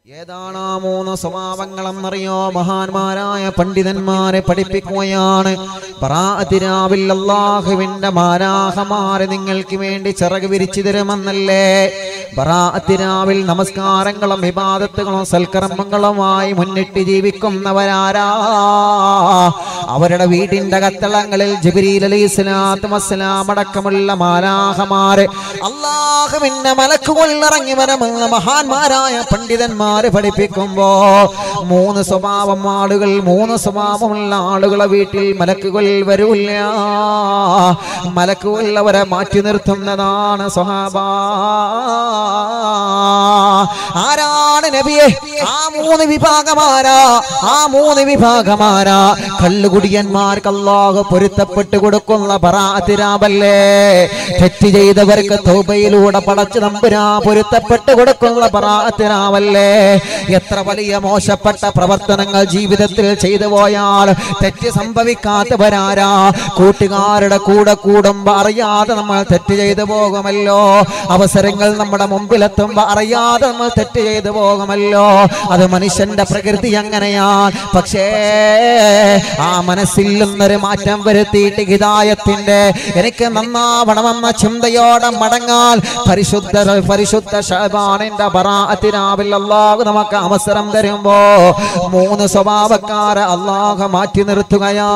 ഏതാണ് ആ മൂന്ന് സ്വഭാവങ്ങളെന്നറിയോ മഹാന്മാരായ പണ്ഡിതന്മാരെ പഠിപ്പിക്കുകയാണ് ബറാഅത്തിരാവിൽ അല്ലാഹുവിന്റെ മാരാഹമാരെ നിങ്ങൾക്ക് വേണ്ടി ചിറക് വിരിച്ചു തരുമെന്നല്ലേ ബറാഅത്തിരാവിൽ നമസ്കാരങ്ങളും വിവാദത്തുകളും സൽക്കർമ്മങ്ങളുമായി മുന്നിട്ട് ജീവിക്കുന്നവരാരാ അവരുടെ വീടിന്റെ കത്തളങ്ങളിൽ ജബരീൽ അലൈഹി സ്വലാത്തു വസ്സലാം അടക്കമുള്ള മാലാഹമാരെ അള്ളാഹുവിന്റെ മലക്കുകൾ ഇറങ്ങി വരമെന്ന് മഹാന്മാരായ പണ്ഡിതന്മാര് പഠിപ്പിക്കുമ്പോ മൂന്ന് സ്വഭാവം ആളുകൾ മൂന്ന് സ്വഭാവമുള്ള ആളുകളെ വീട്ടിൽ മലക്കുകൾ വരൂല്ല മലക്കുകൾ അവരെ മാറ്റി നിർത്തുന്നതാണ് സ്വഹാബ ആരാണ് നബിയെ ആ മൂന്ന് വിഭാഗമാരാ ആ മൂന്ന് വിഭാഗമാരാ കള്ളുകുടിയന്മാർക്ക് അല്ലാഹു പൊരുത്തപ്പെട്ട് കൊടുക്കുന്ന പറാതിരാമല്ലേ തെറ്റ് ചെയ്തവർക്ക് തൗബയിലൂടെ പടച്ചു നമ്പുരാ പൊരുത്തപ്പെട്ട് കൊടുക്കുന്ന പറാതിരാമല്ലേ എത്ര വലിയ മോശപ്പെട്ട പ്രവർത്തനങ്ങൾ ജീവിതത്തിൽ ചെയ്തു പോയാൽ തെറ്റ് സംഭവിക്കാത്തവരാരാ കൂട്ടുകാരുടെ കൂടെ കൂടുമ്പോ അറിയാതെ നമ്മൾ തെറ്റ് ചെയ്തു പോകുമല്ലോ അവസരങ്ങൾ നമ്മുടെ മുമ്പിലെത്തുമ്പോ അറിയാതെ നമ്മൾ തെറ്റ് ചെയ്തു പോകുമല്ലോ അത് മനുഷ്യന്റെ പ്രകൃതി അങ്ങനെയാണ് പക്ഷേ ആ മനസ്സിൽ നിന്നൊരു മാറ്റം വരുത്തിയിട്ട് ഹിതായത്തിന്റെ എനിക്ക് നന്നാവണമെന്ന ചിന്തയോടെ മടങ്ങാൻ പരിശുദ്ധ പരിശുദ്ധ ഷഹബാനിന്റെ ബറാഅത്തിനാവിൽ അള്ളാഹു നമുക്ക് അവസരം തരുമ്പോ മൂന്ന് സ്വഭാവക്കാരെ അള്ളാഹു മാറ്റി നിർത്തുകയാ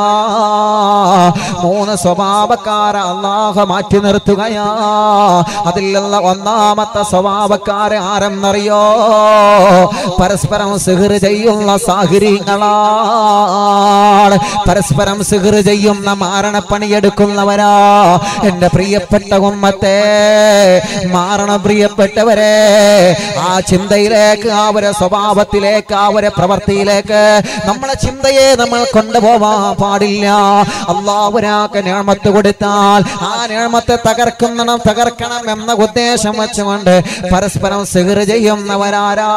മൂന്ന് സ്വഭാവക്കാരെ അള്ളാഹു മാറ്റി നിർത്തുകയാ അതിലുള്ള ഒന്നാമത്തെ സ്വഭാവക്കാരെ ആരെന്നറിയോ പരസ്പരം സിഹിർ ചെയ്യുന്ന സാഹചര്യങ്ങളാണ് പരസ്പരം സിഹിർ ചെയ്യുന്ന മാരണപ്പണിയെടുക്കുന്നവരാ എന്റെ പ്രിയപ്പെട്ട ഉമ്മത്തെ മാറണ പ്രിയപ്പെട്ടവരെ ആ ചിന്തയിലേക്ക് ആ ഒരു സ്വഭാവത്തിലേക്ക് ആ ഒരു പ്രവൃത്തിയിലേക്ക് നമ്മളെ ചിന്തയെ നമ്മൾ കൊണ്ടുപോവാൻ പാടില്ല അള്ളാഹുരാക്ക് നേമത്ത് കൊടുത്താൽ ആ നേമത്തെ തകർക്കണം തകർക്കണം എന്ന ഉദ്ദേശം വെച്ചുകൊണ്ട് പരസ്പരം സിഹിർ ചെയ്യുന്നവരാരാ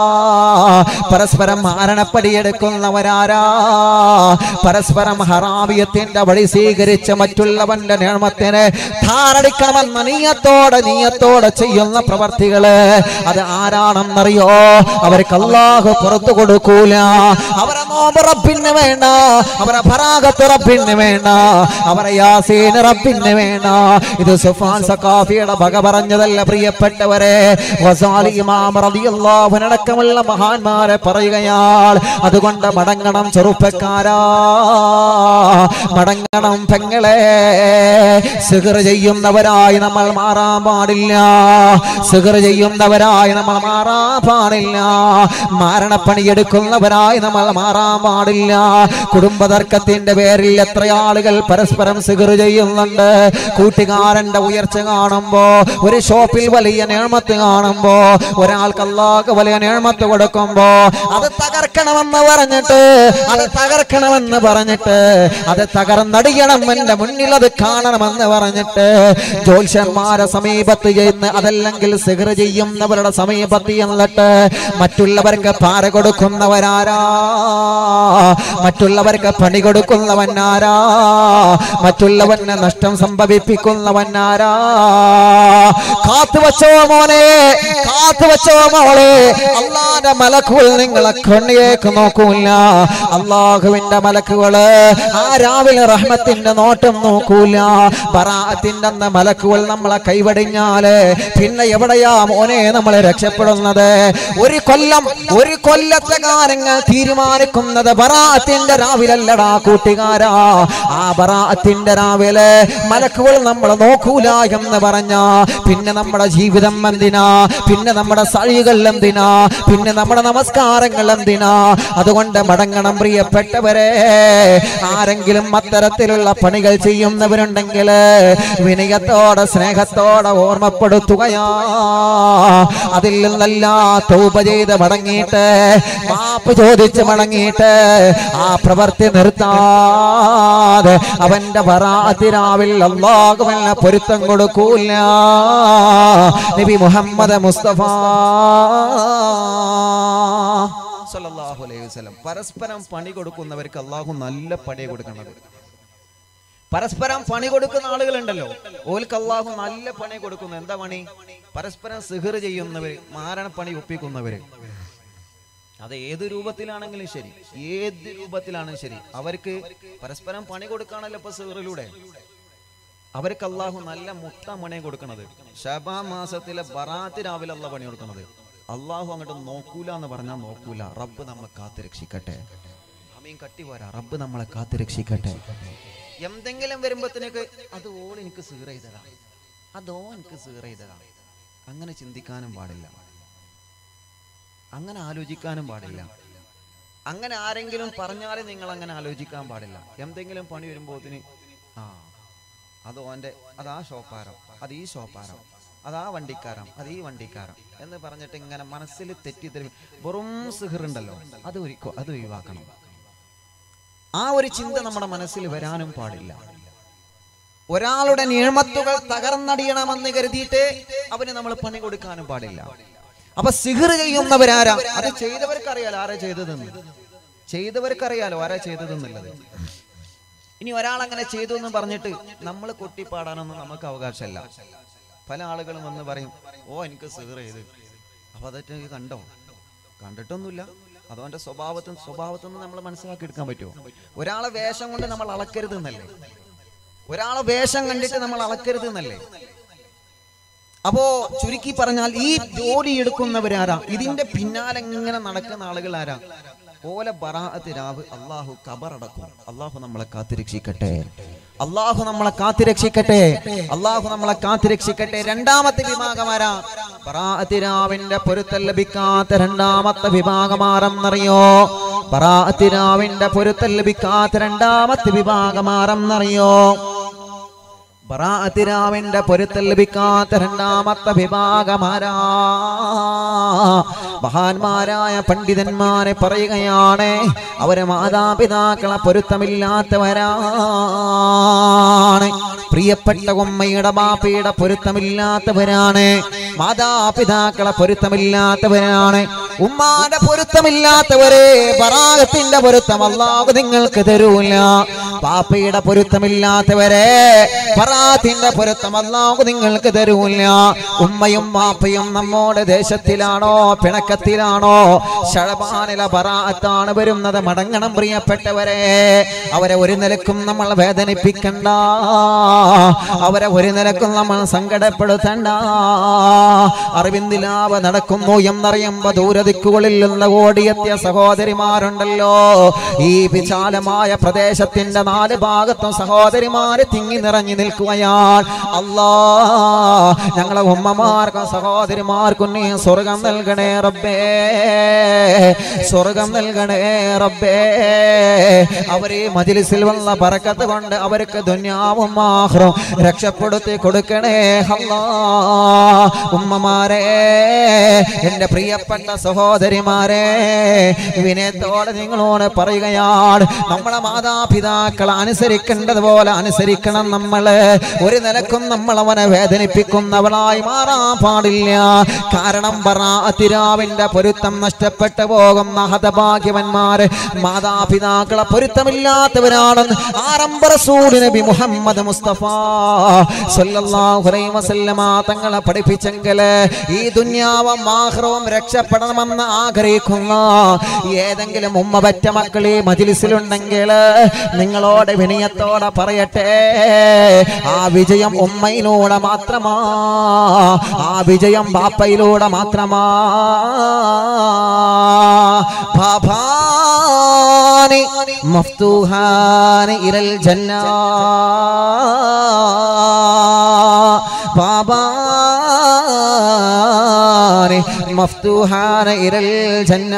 പരസ്പരം മാരണപ്പടിയെടുക്കുന്നവരാരാ പരസ്പരം ഹറാമിയത്തിന്റെ വഴി സ്വീകരിച്ച് മറ്റുള്ളവന്റെ നേമത്തിനെ ധാരടിക്കണമെന്ന നീയത്തോടെ നീയത്തോടെ ചെയ്യുന്ന പ്രവർത്തികള് അത് ആരാണെന്നറിയോ അവർക്ക് അള്ളാഹു പുറത്തു കൊടുക്കൂല അവരെ നോമ്പ് റബ്ബിന് വേണ്ട അവരെ ഫറാഗത്ത് റബ്ബിന് വേണ്ട അവരെ യാസീൻ റബ്ബിന് വേണ്ട ഇത് സുഫാൻ സക്കാഫിയുടെ വക പറഞ്ഞതല്ല പ്രിയപ്പെട്ടവരെ വസാലി ഇമാം റളിയല്ലാഹു അൻഹു അടക്കമുള്ള മഹാന്മാരെ പറയുകയാൽ അതുകൊണ്ട് മടങ്ങണം ചെറുപ്പക്കാരാ മടങ്ങണം പെങ്ങളെ സിഗർ ചെയ്യുന്നവരായി നമ്മൾ മാറാൻ പാടില്ല സിഗർ ചെയ്യുന്നവരായി നമ്മൾ മാറാൻ പാടില്ല മാരണപ്പണിയെടുക്കുന്നവരായി നമ്മൾ മാറാൻ പാടില്ല കുടുംബതർക്കത്തിന്റെ പേരിൽ എത്ര ആളുകൾ പരസ്പരം സിഗർ ചെയ്യുന്നുണ്ട് കൂട്ടുകാരന്റെ ഉയർച്ച കാണുമ്പോ ഒരു ഷോപ്പിൽ വലിയ നേമത്ത് കാണുമ്പോ ഒരാൾക്ക് അല്ലാഹ് വലിയ നേമത്ത് കൊടുക്കുമ്പോ അത് തകർക്കണമെന്ന് പറഞ്ഞിട്ട് അത് തകർക്കണമെന്ന് പറഞ്ഞിട്ട് അത് തകർന്നടിയണം എന്റെ മുന്നിൽ അത് കാണണമെന്ന് പറഞ്ഞിട്ട് ജ്യോത്സ്യന്മാരെ സമീപത്ത് ചെയ്യുന്ന അതല്ലെങ്കിൽ സിഗർ ചെയ്യുന്നവരുടെ സമീപത്ത് എന്നിട്ട് മറ്റുള്ളവർക്ക് പാര കൊടുക്കുന്നവരാരാ മറ്റുള്ളവർക്ക് പണി കൊടുക്കുന്നവനാരാ മറ്റുള്ളവന് നഷ്ടം സംഭവിപ്പിക്കുന്നവനാരാ കാത്തു വച്ചോ മോനെ കാത്തു വച്ചോ മോളെ അള്ളാന്റെ മലക്കുകൾ നിങ്ങളെ കണ്ണിലേക്ക് നോക്കൂല അള്ളാഹുവിന്റെ മലക്കുകള് ആ രാവിലെ റഹ്മത്തിന്റെ നോട്ടം നോക്കൂല ബറാത്തിന്റെ അന്ന് മലക്കുകൾ നമ്മളെ കൈവടിഞ്ഞാല് പിന്നെ എവിടെയാ മോനെ നമ്മളെ രക്ഷപ്പെടുന്നത് ഒരു കൊല്ലം ഒരു കൊല്ലത്തെ കാര്യങ്ങൾ തീരുമാനിക്കുന്നത് ബറാത്തിന്റെ രാവിലല്ലടാ കൂട്ടുകാരാ ആ ബറാത്തിന്റെ രാവിലെ മലക്കുകൾ നമ്മൾ നോക്കൂല എന്ന് പറഞ്ഞ പിന്നെ നമ്മുടെ ജീവിതം എന്തിനാ പിന്നെ നമ്മുടെ സഴികൾ എന്തിനാ പിന്നെ നമ്മുടെ നമസ്കാരങ്ങൾ എന്തിനാ അതുകൊണ്ട് മടങ്ങണം പ്രിയപ്പെട്ടവരെ ആരെങ്കിലും അത്തരത്തിലുള്ള പണികൾ ചെയ്യുന്നവരുണ്ടെങ്കിൽ വിനയത്തോടെ സ്നേഹത്തോടെ ഓർമ്മപ്പെടുത്തുകയാ അതിൽ നിന്നല്ല തൗപ ചെയ്ത് മടങ്ങിയിട്ട് മാപ്പ് ചോദിച്ച് മടങ്ങിയിട്ട് ആ പ്രവൃത്തി നിർത്താതെ അവന്റെ വറാതിരാവിൽ അള്ളാഹുവല്ല പൊരുത്തം കൊടുക്കൂല നബി മുഹമ്മദ് മുസ്തഫ സല്ലല്ലാഹു അലൈഹി വസല്ലം പരസ്പരം പണി കൊടുക്കുന്നവർക്ക് അള്ളാഹു നല്ല പണി കൊടുക്കുന്നത് പരസ്പരം പണി കൊടുക്കുന്ന ആളുകളുണ്ടല്ലോ ഓൽക്ക് അള്ളാഹു നല്ല പണി കൊടുക്കുന്നു എന്താ പണി പരസ്പരം സിഹർ ചെയ്യുന്നവര് മാരണപ്പണി ഒപ്പിക്കുന്നവര് അത് ഏത് രൂപത്തിലാണെങ്കിലും ശരി ഏത് രൂപത്തിലാണെങ്കിലും ശരി അവർക്ക് പരസ്പരം പണി കൊടുക്കാണല്ലോ ഇപ്പൊ സീറിലൂടെ അവർക്ക് അള്ളാഹു നല്ല മുട്ട മണി കൊടുക്കണത് ഷബാ മാസത്തിലെ ബറാത്ത് രാവിലെ അല്ല പണി കൊടുക്കണത് അള്ളാഹു അങ്ങോട്ട് നോക്കൂല എന്ന് പറഞ്ഞാൽ നോക്കൂല റബ്ബ് നമ്മെ കാത്തു രക്ഷിക്കട്ടെ അമീൻ കട്ടി പോരാ റബ്ബ് നമ്മളെ കാത്തു രക്ഷിക്കട്ടെ എന്തെങ്കിലും വരുമ്പോഴത്തേക്ക് അത് ഓൾ എനിക്ക് സീർ ചെയ്തതാ അതോ എനിക്ക് സീർ ചെയ്തതാ അങ്ങനെ ചിന്തിക്കാനും പാടില്ല അങ്ങനെ ആലോചിക്കാനും പാടില്ല അങ്ങനെ ആരെങ്കിലും പറഞ്ഞാൽ നിങ്ങൾ അങ്ങനെ ആലോചിക്കാൻ പാടില്ല എന്തെങ്കിലും പണി വരുമ്പോത്തിന് ആ അത് ഓൻ്റെ അത് ആ ഷോപ്പാരം അത് ഈ ഷോപ്പാരം അത് ആ വണ്ടിക്കാരം അത് ഈ വണ്ടിക്കാരം എന്ന് പറഞ്ഞിട്ട് ഇങ്ങനെ മനസ്സിൽ തെറ്റിദ്ധരി വെറും സിഹറുണ്ടല്ലോ അത് ഒരിക്കോ അത് ഒഴിവാക്കണം ആ ഒരു ചിന്ത നമ്മുടെ മനസ്സിൽ വരാനും പാടില്ല ഒരാളുടെ നീഴ്മത്തുകൾ തകർന്നടിയണമെന്ന് കരുതിയിട്ട് അവന് നമ്മൾ പണി കൊടുക്കാനും പാടില്ല അപ്പൊ സിഹിർ ചെയ്യുന്നവരാരാ അത് ചെയ്തവർക്കറിയാലോ ആരാ ചെയ്തതെന്ന് ചെയ്തവർക്കറിയാലോ ആരാ ചെയ്തതെന്നുള്ളത് ഇനി ഒരാൾ അങ്ങനെ ചെയ്തു എന്ന് പറഞ്ഞിട്ട് നമ്മൾ കൊട്ടിപ്പാടാനൊന്നും നമുക്ക് അവകാശമല്ല പല ആളുകളും വന്ന് പറയും ഓ എനിക്ക് സിഹിർ ചെയ്ത് അപ്പൊ അതൊക്കെ നീ കണ്ടോ കണ്ടിട്ടൊന്നുമില്ല അതവന്റെ സ്വഭാവത്തിൽ സ്വഭാവത്തിൽ നിന്ന് നമ്മൾ മനസ്സിലാക്കി എടുക്കാൻ പറ്റുമോ ഒരാളെ വേഷം കൊണ്ട് നമ്മൾ അളക്കരുത് എന്നല്ലേ ഒരാളെ വേഷം കണ്ടിട്ട് നമ്മൾ അളക്കരുത് എന്നല്ലേ അപ്പോ ചുരുക്കി പറഞ്ഞാൽ ഈ ജോലി എടുക്കുന്നവരാരാ ഇതിന്റെ പിന്നാലെ ഇങ്ങനെ നടക്കുന്ന ആളുകൾ ആരാ ഓല ബറാഅത്ത് രാവ് അള്ളാഹു കബറടക്കും അള്ളാഹു നമ്മളെ കാത്തിരക്ഷിക്കട്ടെ അള്ളാഹു നമ്മളെ കാത്തിരക്ഷിക്കട്ടെ അള്ളാഹു നമ്മളെ കാത്തിരക്ഷിക്കട്ടെ രണ്ടാമത്തെ വിഭാഗമാരാ ബറാഅത്ത് രാവിന്റെ പൊരുത്തൽ ലഭിക്കാത്ത രണ്ടാമത്തെ വിഭാഗമാരെന്നറിയോ ബറാഅത്ത് രാവിന്റെ പൊരുത്തൽ ലഭിക്കാത്ത രണ്ടാമത്തെ വിഭാഗമാരെന്നറിയോ ബറാഅത്തിരാവിന്റെ പൊരുത്തൽ ലഭിക്കാത്ത രണ്ടാമത്തെ വിഭാഗമാരാ മഹാന്മാരായ പണ്ഡിതന്മാരെ പറയുകയാണ് അവരെ മാതാപിതാക്കളെ പൊരുത്തമില്ലാത്തവരാണ് പ്രിയപ്പെട്ട ഉമ്മയുടെ ബാപ്പയുടെ പൊരുത്തമില്ലാത്തവരാണ് മാതാപിതാക്കളെ പൊരുത്തമില്ലാത്തവരാണ് ഉമ്മാന്റെ പൊരുത്തമില്ലാത്തവരെ ബറാഗത്തിന്റെ പൊരുത്തം അല്ലാഹു നിങ്ങൾക്ക് തരൂല പാപ്പയുടെ പൊരുത്തമില്ലാത്തവരെ ബറാത്തിന്റെ പൊരുത്തം അല്ലാഹു നിങ്ങൾക്ക് തരൂല ഉമ്മയും വാപ്പയും നമ്മോട് ദേശത്തിലാണോ പിണക്കത്തിലാണോ ഷഴബാനിലെ ബറാത്താണ് വരുന്നത് മടങ്ങണം പ്രിയപ്പെട്ടവരെ അവരെ ഒരു നിലക്കും നമ്മൾ വേദനിപ്പിക്കണ്ട അവരെ ഒരു നിലക്കും നമ്മൾ സങ്കടപ്പെടുത്തണ്ട അറിവിന്ദിലാവ് നടക്കുന്നു എന്നറിയുമ്പോ ദൂരദിക്കുകളിൽ നിന്ന് ഓടിയെത്തിയ സഹോദരിമാരുണ്ടല്ലോ ഈ വിശാലമായ പ്രദേശത്തിന്റെ നാല് ഭാഗത്തും സഹോദരിമാര് തിങ്ങി നിറഞ്ഞു നിൽക്കുകയാണ് അല്ലാ ഞങ്ങളെ ഉമ്മമാർക്കും സഹോദരിമാർക്കും നീ സ്വർഗം നൽകണേ റബ്ബേ സ്വർഗം നൽകണേ റബ്ബേ അവരെ മജിലിസിൽ വന്ന പറക്കത്ത് കൊണ്ട് അവർക്ക് ദുന്യാവും ആഹ്റും രക്ഷപ്പെടുത്തി കൊടുക്കണേ അല്ലാ ഉമ്മമാരെ എന്റെ പ്രിയപ്പെട്ട സഹോദരിമാരെ വിനയത്തോടെ നിങ്ങളോട് പറയുകയാണ് നമ്മളെ മാതാപിതാക്കളെ അനുസരിക്കേണ്ടതുപോലെ അനുസരിക്കണം നമ്മള് ഒരു നിലക്കും നമ്മൾ അവനെ വേദനിപ്പിക്കുന്നവളായി മാറാൻ പാടില്ല കാരണം ബറാത്തിരാവിന്റെ പൊരുത്തം നഷ്ടപ്പെട്ടു പോകുന്ന ഹതഭാഗ്യവന്മാര് മാതാപിതാക്കളെ പൊരുത്തമില്ലാത്തവരാണെന്ന് ആരംഭ റസൂൽ നബി മുഹമ്മദ് മുസ്തഫ സല്ലല്ലാഹു അലൈഹി വസല്ലമ തങ്ങളെ പഠിപ്പിച്ചെങ്കില് ഈ ദുന്യാവും ആഹ്റവും രക്ഷപ്പെടണമെന്ന് ആഗ്രഹിക്കുന്ന ഏതെങ്കിലും ഉമ്മ പറ്റ മക്കൾ ഈ മജിലിസിലുണ്ടെങ്കിൽ നിങ്ങളോട് വിനയത്തോടെ പറയട്ടെ ആ വിജയം ഉമ്മയിലൂടെ മാത്രമാ ആ വിജയം ബാപ്പയിലൂടെ മാത്രമാ ബാബാനി മഫ്തൂഹാനി ഇലൽ ജന്ന ബാബാനി മഫ്തൂഹാനി ഇലൽ ജന്ന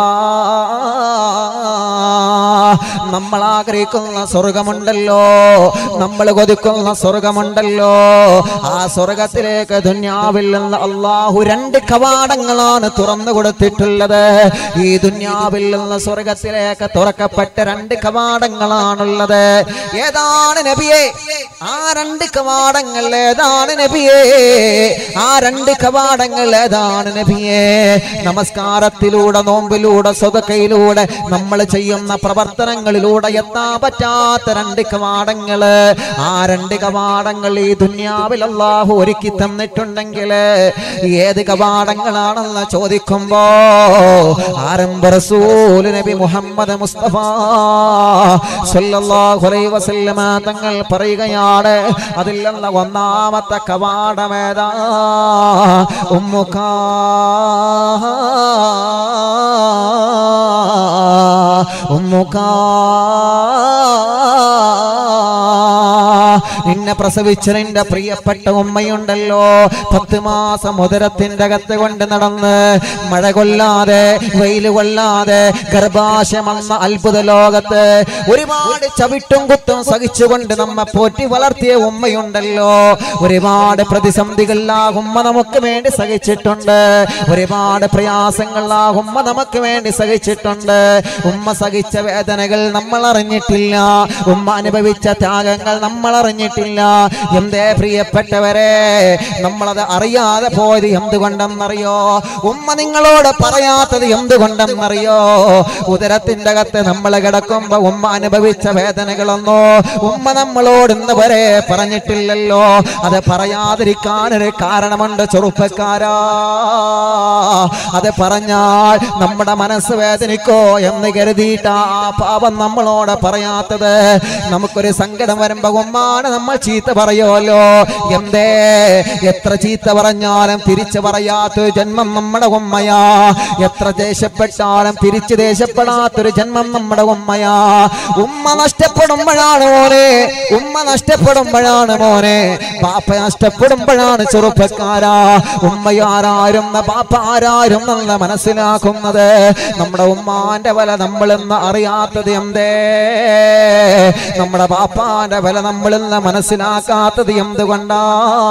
നമ്മൾ ആഗ്രഹിക്കുന്ന സ്വർഗമുണ്ടല്ലോ നമ്മൾ കൊതിക്കുന്ന സ്വർഗമുണ്ടല്ലോ ആ സ്വർഗത്തിലേക്ക് ദുന്യാവിൽ നിന്ന് അള്ളാഹു രണ്ട് കവാടങ്ങളാണ് തുറന്നു കൊടുത്തിട്ടുള്ളത് ഈ ദുന്യാവിൽ നിന്ന് സ്വർഗത്തിലേക്ക് തുറക്കപ്പെട്ട രണ്ട് കവാടങ്ങളാണുള്ളത് ഏതാണ് നബിയെ ആ രണ്ട് കവാടങ്ങൾ ഏതാണ് നബിയെ ആ രണ്ട് കവാടങ്ങൾ ഏതാണ് നബിയെ നമസ്കാരത്തിലൂടെ നോമ്പിലൂടെ സ്വതക്കയിലൂടെ നമ്മൾ ചെയ്യുന്ന പ്രവർത്തന പ്രവർത്തനങ്ങളിലൂടെ എത്താൻ പറ്റാത്ത രണ്ട് കവാടങ്ങള് ആ രണ്ട് കവാടങ്ങൾ ഈ ദുന്യാവിൽ അള്ളാഹു ഒരുക്കി തന്നിട്ടുണ്ടെങ്കിൽ ഏത് കവാടങ്ങളാണെന്ന് ചോദിക്കുമ്പോ ആരംഭ റസൂൽ നബി മുഹമ്മദ് മുസ്തഫ സല്ലല്ലാഹു അലൈഹി വസല്ലമ തങ്ങൾ പറയുകയാണ് അതിലുള്ള ഒന്നാമത്തെ കവാടമേതാ ഉമ്മുക്കാ ഉമ്മുക്കാ നിന്നെ പ്രസവിച്ച നിന്റെ പ്രിയപ്പെട്ട ഉമ്മയുണ്ടല്ലോ പത്ത് മാസം ഉദരത്തിന്റെ അകത്ത് കൊണ്ട് നടന്ന് മഴ കൊള്ളാതെ വെയിൽ കൊള്ളാതെ ഗർഭാശയമെന്ന അത്ഭുത ലോകത്ത് ഒരുപാട് ചവിട്ടും കുത്തും സഹിച്ചുകൊണ്ട് നമ്മെ പോറ്റി വളർത്തിയ ഉമ്മയുണ്ടല്ലോ ഒരുപാട് പ്രതിസന്ധികൾ ആ ഉമ്മ നമുക്ക് വേണ്ടി സഹിച്ചിട്ടുണ്ട് ഒരുപാട് പ്രയാസങ്ങൾ ആ ഉമ്മ നമുക്ക് വേണ്ടി സഹിച്ചിട്ടുണ്ട് ഉമ്മ സഹിച്ച വേദനകൾ നമ്മൾ അറിഞ്ഞിട്ടില്ല ഉമ്മ അനുഭവിച്ച ത്യാഗങ്ങൾ നമ്മൾ അറിഞ്ഞിട്ടില്ല എന്തേ പ്രിയപ്പെട്ടവരെ നമ്മളത് അറിയാതെ പോയത് എന്തുകൊണ്ടെന്നറിയോ ഉമ്മ നിങ്ങളോട് പറയാത്തത് എന്തുകൊണ്ടെന്നറിയോ ഉദരത്തിന്റെ അകത്ത് നമ്മൾ കിടക്കുമ്പോ ഉമ്മ അനുഭവിച്ച വേദനകളൊന്നോ ഉമ്മ നമ്മളോട് ഇന്ന് വരെ പറഞ്ഞിട്ടില്ലല്ലോ അത് പറയാതിരിക്കാനൊരു കാരണമുണ്ട് ചെറുപ്പക്കാരാ അത് പറഞ്ഞാൽ നമ്മുടെ മനസ്സ് വേദനിക്കോ എന്ന് കരുതിയിട്ട് ആ പാപം നമ്മളോട് പറയാത്തത് നമുക്കൊരു സങ്കടം വരുമ്പോ ഉമ്മാണ് നമ്മൾ ചീത്ത പറയുമല്ലോ എന്തേ എത്ര ചീത്ത പറഞ്ഞാലും തിരിച്ചു പറയാത്തൊരു ജന്മം നമ്മുടെ ഉമ്മയാ എത്ര ദേഷ്യപ്പെട്ടാലും തിരിച്ചു ദേഷ്യപ്പെടാത്തൊരു ജന്മം നമ്മുടെ ഉമ്മയാ ഉമ്മ നഷ്ടപ്പെടുമ്പോഴാണ് മോനെ ഉമ്മ നഷ്ടപ്പെടുമ്പോഴാണ് മോനെ പാപ്പ നഷ്ടപ്പെടുമ്പോഴാണ് ചെറുപ്പക്കാരാ ഉമ്മയാരാരും പാപ്പ ആരാരും എന്ന് മനസ്സിലാക്കുന്നത് നമ്മുടെ ഉമ്മാന്റെ വില നമ്മളെന്ന് അറിയാത്തത് എന്തേ നമ്മുടെ പാപ്പാന്റെ വില നമ്മളിന്ന് മനസ്സിലാക്കാത്തത് എന്തുകൊണ്ടാ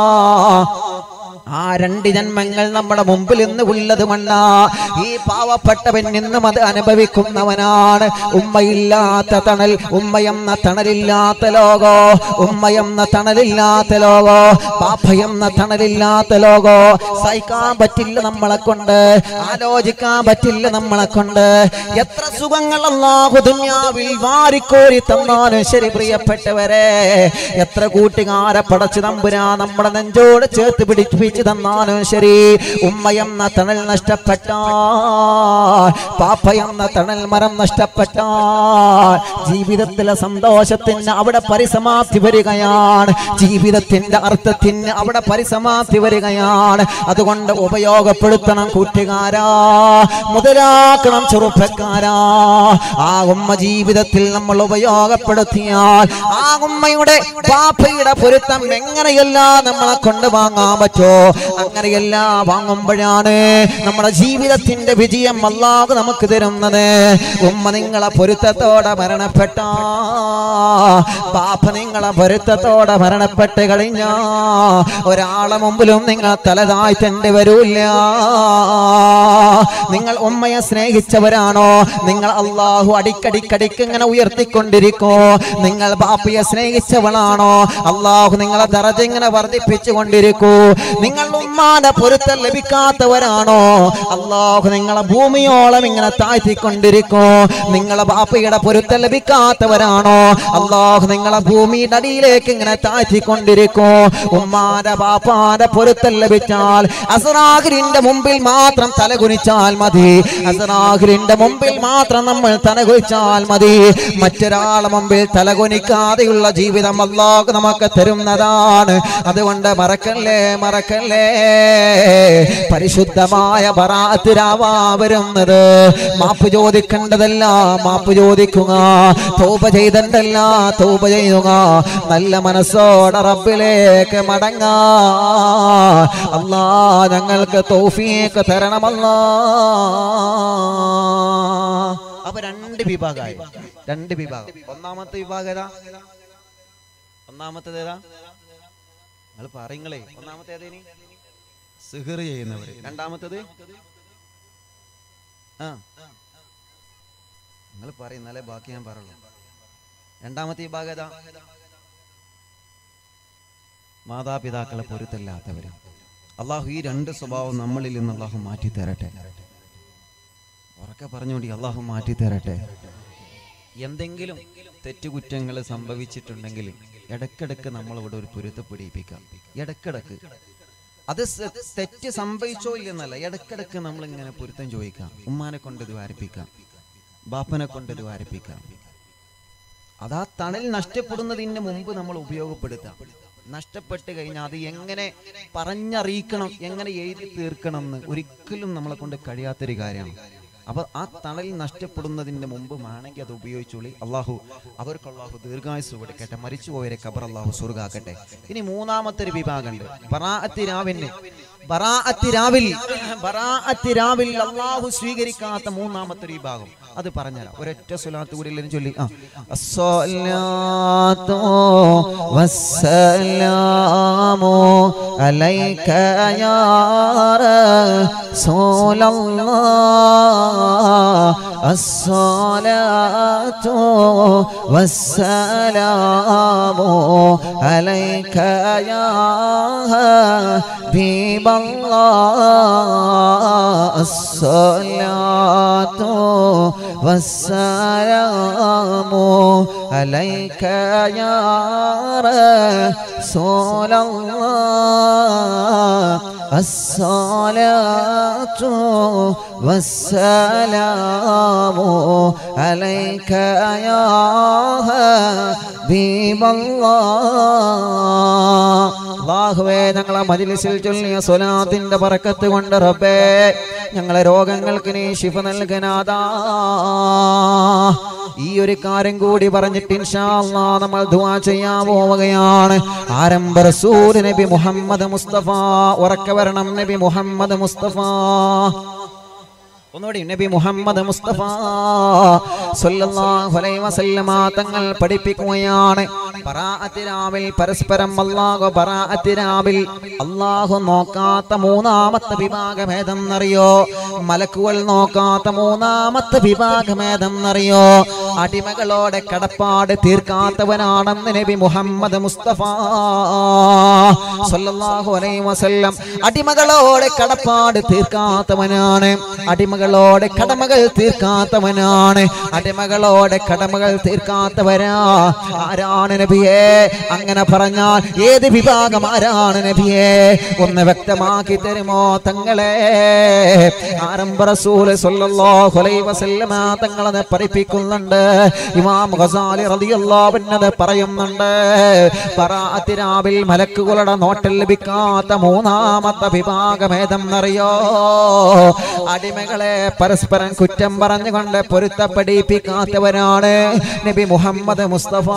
ആ രണ്ട് ജന്മങ്ങൾ നമ്മുടെ മുമ്പിൽ ഇന്ന് ഉള്ളത് മണ്ണ ഈ പാവപ്പെട്ടവൻ നിന്നും അത് അനുഭവിക്കുന്നവനാണ് ഉമ്മയില്ലാത്ത തണൽ ഉമ്മയെന്ന തണലില്ലാത്ത ലോകോ ഉമ്മയെന്ന തണലില്ലാത്ത ലോകോ പാപ്പയെന്ന തണലില്ലാത്ത ലോകോ സഹിക്കാൻ പറ്റില്ല നമ്മളെ കൊണ്ട് ആലോചിക്കാൻ പറ്റില്ല നമ്മളെ കൊണ്ട് എത്ര സുഖങ്ങൾ അല്ലാഹു ദുനിയാവിൽ വാരിക്കോരി തന്നാലും ശരി പ്രിയപ്പെട്ടവരെ എത്ര കൂട്ടുകാരെ പടച്ചു തമ്പുരാ നമ്മുടെ നെഞ്ചോട് ചേർത്ത് പിടിപ്പിച്ചു തന്നാലും ശരി ഉമ്മയെന്ന തണൽ നഷ്ടപ്പെട്ടാൽ പാപ്പയെന്ന തണൽ മരം നഷ്ടപ്പെട്ടാൽ ജീവിതത്തിലെ സന്തോഷത്തിന് അവിടെ പരിസമാപ്തി വരികയാണ് ജീവിതത്തിന്റെ അർത്ഥത്തിന് അവിടെ പരിസമാപ്തി വരികയാണ് അതുകൊണ്ട് ഉപയോഗപ്പെടുത്തണം കൂട്ടുകാരാ മുതലാക്കണം ചെറുപ്പക്കാരാ ആ ഉമ്മ ജീവിതത്തിൽ നമ്മൾ ഉപയോഗപ്പെടുത്തിയാൽ ആ ഉമ്മയുടെ പാപ്പയുടെ പൊരുത്തം എങ്ങനെയെല്ലാം നമ്മളെ കൊണ്ട് വാങ്ങാൻ പറ്റോ അങ്ങനെയെല്ലാം വാങ്ങുമ്പോഴാണ് നമ്മുടെ ജീവിതത്തിന്റെ വിജയം അല്ലാതെ നമുക്ക് തരുന്നത് ഉമ്മ നിങ്ങളെ പൊരുത്തത്തോടെ മരണപ്പെട്ട പാപ്പ നിങ്ങളെ പൊരുത്തത്തോടെ മരണപ്പെട്ട് കഴിഞ്ഞ ഒരാളെ മുമ്പിലും നിങ്ങൾ തലതാഴ്ത്തേണ്ടി വരൂല്ല നിങ്ങൾ ഉമ്മയെ സ്നേഹിച്ചവരാണോ നിങ്ങൾ അള്ളാഹു അടിക്കടിക്കടിക്ക് ഇങ്ങനെ ഉയർത്തിക്കൊണ്ടിരിക്കോ നിങ്ങൾ ബാപ്പയെ സ്നേഹിച്ചവളാണോ അള്ളാഹു നിങ്ങളെ ദറജ ഇങ്ങനെ വർദ്ധിപ്പിച്ചു കൊണ്ടിരിക്കൂ നിങ്ങൾ ഉമ്മാന്റെ പൊരുത്തം ലഭിക്കാത്തവരാണോ അള്ളാഹു നിങ്ങളെ ഭൂമിയോളം ഇങ്ങനെ താഴ്ത്തിക്കൊണ്ടിരിക്കോ നിങ്ങളെ ബാപ്പയുടെ പൊരുത്തം ലഭിക്കാത്തവരാണോ അള്ളാഹു നിങ്ങളെ ഭൂമിയുടെ അടിയിലേക്ക് ഇങ്ങനെ താഴ്ത്തിക്കൊണ്ടിരിക്കോ ഉമ്മാന്റെ ബാപ്പാന്റെ പൊരുത്തം ലഭിച്ചാൽ അസറാഹിരിന്റെ മുമ്പിൽ മാത്രം തലകുനിച്ചാൽ മതി അസറാഹിരിന്റെ മുമ്പിൽ മാത്രം നമ്മൾ തലകുനിച്ചാൽ മതി മറ്റൊരാളെ മുമ്പിൽ തലകുനിക്കാതെയുള്ള ജീവിതം അള്ളാഹു നമുക്ക് തരുന്നതാണ് അതുകൊണ്ട് മറക്കല്ലേ മറക്കല്ലേ പരിശുദ്ധമായ ബറാത്തിരാവാ വരുന്നത് മാപ്പ് ചോദിക്കേണ്ടതല്ല മാപ്പ് ചോദിക്കുക തോപ ചെയ്തല്ല തോപ ചെയ്യുക നല്ല മനസ്സോടെ റബ്ബിലേക്ക് മടങ്ങാ അല്ലാ ഞങ്ങൾക്ക് തൗഫീക്ക് തരണമല്ലാ അപ്പൊ രണ്ട് വിഭാഗമായി രണ്ട് വിഭാഗം ഒന്നാമത്തെ വിഭാഗം ഏതാ ഒന്നാമത്തേത് ഏതാ നിങ്ങൾ പറയുങ്ങളേ ഒന്നാമത്തെ ഏതേനി സിഹർ ചെയ്യുന്നവര് രണ്ടാമത്തത് ആ നിങ്ങൾ പറയുന്നാലേ ബാക്കി ഞാൻ പറയുള്ളൂ രണ്ടാമത്തെ വിഭാഗം ഏതാ മാതാപിതാക്കളെ പൊരുത്തല്ലാത്തവര് അള്ളാഹു ഈ രണ്ട് സ്വഭാവം നമ്മളിൽ നിന്ന് അള്ളാഹു മാറ്റി തരട്ടെ ഉറക്കെ പറഞ്ഞുകൊണ്ട് അള്ളാഹു മാറ്റി തരട്ടെ എന്തെങ്കിലും തെറ്റുകുറ്റങ്ങൾ സംഭവിച്ചിട്ടുണ്ടെങ്കിൽ ഇടക്കിടക്ക് നമ്മളിവിടെ ഒരു പൊരുത്തപ്പെടിപ്പിക്കാം ഇടക്കിടക്ക് അത് സ- തെറ്റ് സംഭവിച്ചോ ഇല്ലെന്നല്ല ഇടക്കിടക്ക് നമ്മൾ ഇങ്ങനെ പൊരുത്തം ചോദിക്കാം ഉമ്മാനെ കൊണ്ട് ഇത് വാരിപ്പിക്കാം ബാപ്പനെ കൊണ്ട് ഇത് വാരിപ്പിക്കാം അതാ തണൽ നഷ്ടപ്പെടുന്നതിന് മുമ്പ് നമ്മൾ ഉപയോഗപ്പെടുത്താം നഷ്ടപ്പെട്ട് കഴിഞ്ഞാൽ അത് എങ്ങനെ പറഞ്ഞറിയിക്കണം എങ്ങനെ എഴുതി തീർക്കണം എന്ന് ഒരിക്കലും നമ്മളെ കൊണ്ട് കഴിയാത്തൊരു കാര്യമാണ് അപ്പൊ ആ തണൽ നഷ്ടപ്പെടുന്നതിന് മുമ്പ് വേണമെങ്കിൽ അത് ഉപയോഗിച്ചോളി അള്ളാഹു അവർക്ക് അള്ളാഹു ദീർഘായുസ് കൊടുക്കട്ടെ മരിച്ചുപോയവരെ ഖബർ അള്ളാഹു സുർഗാക്കട്ടെ ഇനി മൂന്നാമത്തെ ഒരു വിഭാഗമുണ്ട് ബറാഅത്തി രാവിന് ബറാഅത്തി രാവിൽ ബറാഅത്തി രാവിൽ അള്ളാഹു സ്വീകരിക്കാത്ത മൂന്നാമത്തെ ഒരു വിഭാഗം അത് പറഞ്ഞുതരാം ഒരൊറ്റ സ്വലാത്ത് കൂടി എല്ലാവരും ചൊല്ലി ആ അസ്സലാത്തു വസ്സലാമു അലൈക യാ റസൂലല്ലാഹ് അസ്സലാത്തു വസ്സലാമു അലൈക യാ ഹബീബല്ലാഹ് അസ്സലാത്തു والسلام عليك يا رسول الله الصلاة والسلام عليك يا حبيب الله അള്ളാഹുവേ ഞങ്ങളെ മജിലിസിൽ ചൊല്ലിയ സ്വലാത്തിന്റെ പറക്കത്ത് കൊണ്ട് റബ്ബേ ഞങ്ങളെ രോഗങ്ങൾക്ക് നീ ശിഫ നൽകനാതാ ഈ ഒരു കാര്യം കൂടി പറഞ്ഞിട്ട് ഇൻഷാ അല്ലാ നമ്മൾ ദുആ ചെയ്യാൻ പോവുകയാണ് ആരംഭ റസൂൽ നബി മുഹമ്മദ് മുസ്തഫ ഉറക്കെ വരണം നബി മുഹമ്മദ് മുസ്തഫ ഒന്നുകൂടി നബി മുഹമ്മദ് മുസ്തഫ സല്ലല്ലാഹു അലൈഹി വസല്ലമ തങ്ങൾ പഠിപ്പിക്കുകയാണ് ബറാഅത്തിരാവിൽ പരസ്പരം അല്ലാഹു ബറാഅത്തിരാവിൽ അല്ലാഹു നോക്കാത്ത മൂന്നാമത്തെ വിഭാഗം ഏതെന്നറിയോ മലക്കുകൾ നോക്കാത്ത മൂന്നാമത്തെ വിഭാഗം ഏതെന്നറിയോ അടിമകളോടെ കടപ്പാട് തീർക്കാത്തവനാണെന്ന് നബി മുഹമ്മദ് മുസ്തഫ സല്ലല്ലാഹു അലൈഹി വസല്ലം അടിമകളോടെ കടപ്പാട് തീർക്കാത്തവനാണ് അടിമകളോടെ കടമകൾ തീർക്കാത്തവനാണ് അടിമകളോടെ കടമകൾ തീർക്കാത്തവരാ ആരാണ് നബിയെ അങ്ങനെ പറഞ്ഞാൽ ഏത് വിഭാഗം ആരാണ് നബിയെ ഒന്ന് വ്യക്തമാക്കി തരുമോ തങ്ങളെ ആരംഭ റസൂൽ സല്ലല്ലാഹു അലൈഹി വസല്ലമ തങ്ങളത് പഠിപ്പിക്കുന്നുണ്ട് ഇമാം ഖസാലി റളിയല്ലാഹു അൻഹു പറയുന്നുണ്ട് ബറാഅത്തിരാവിൽ മലക്കുകളുടെ നോട്ടൽ ലഭിക്കാത്ത മൂന്നാമത്തെ വിഭാഗം ഏതെന്നറിയോ അടിമകളെ പരസ്പരം കുറ്റം പറഞ്ഞുകൊണ്ട് പൊരുത്തപ്പെടിപ്പിക്കാത്തവരാണ് നബി മുഹമ്മദ് മുസ്തഫ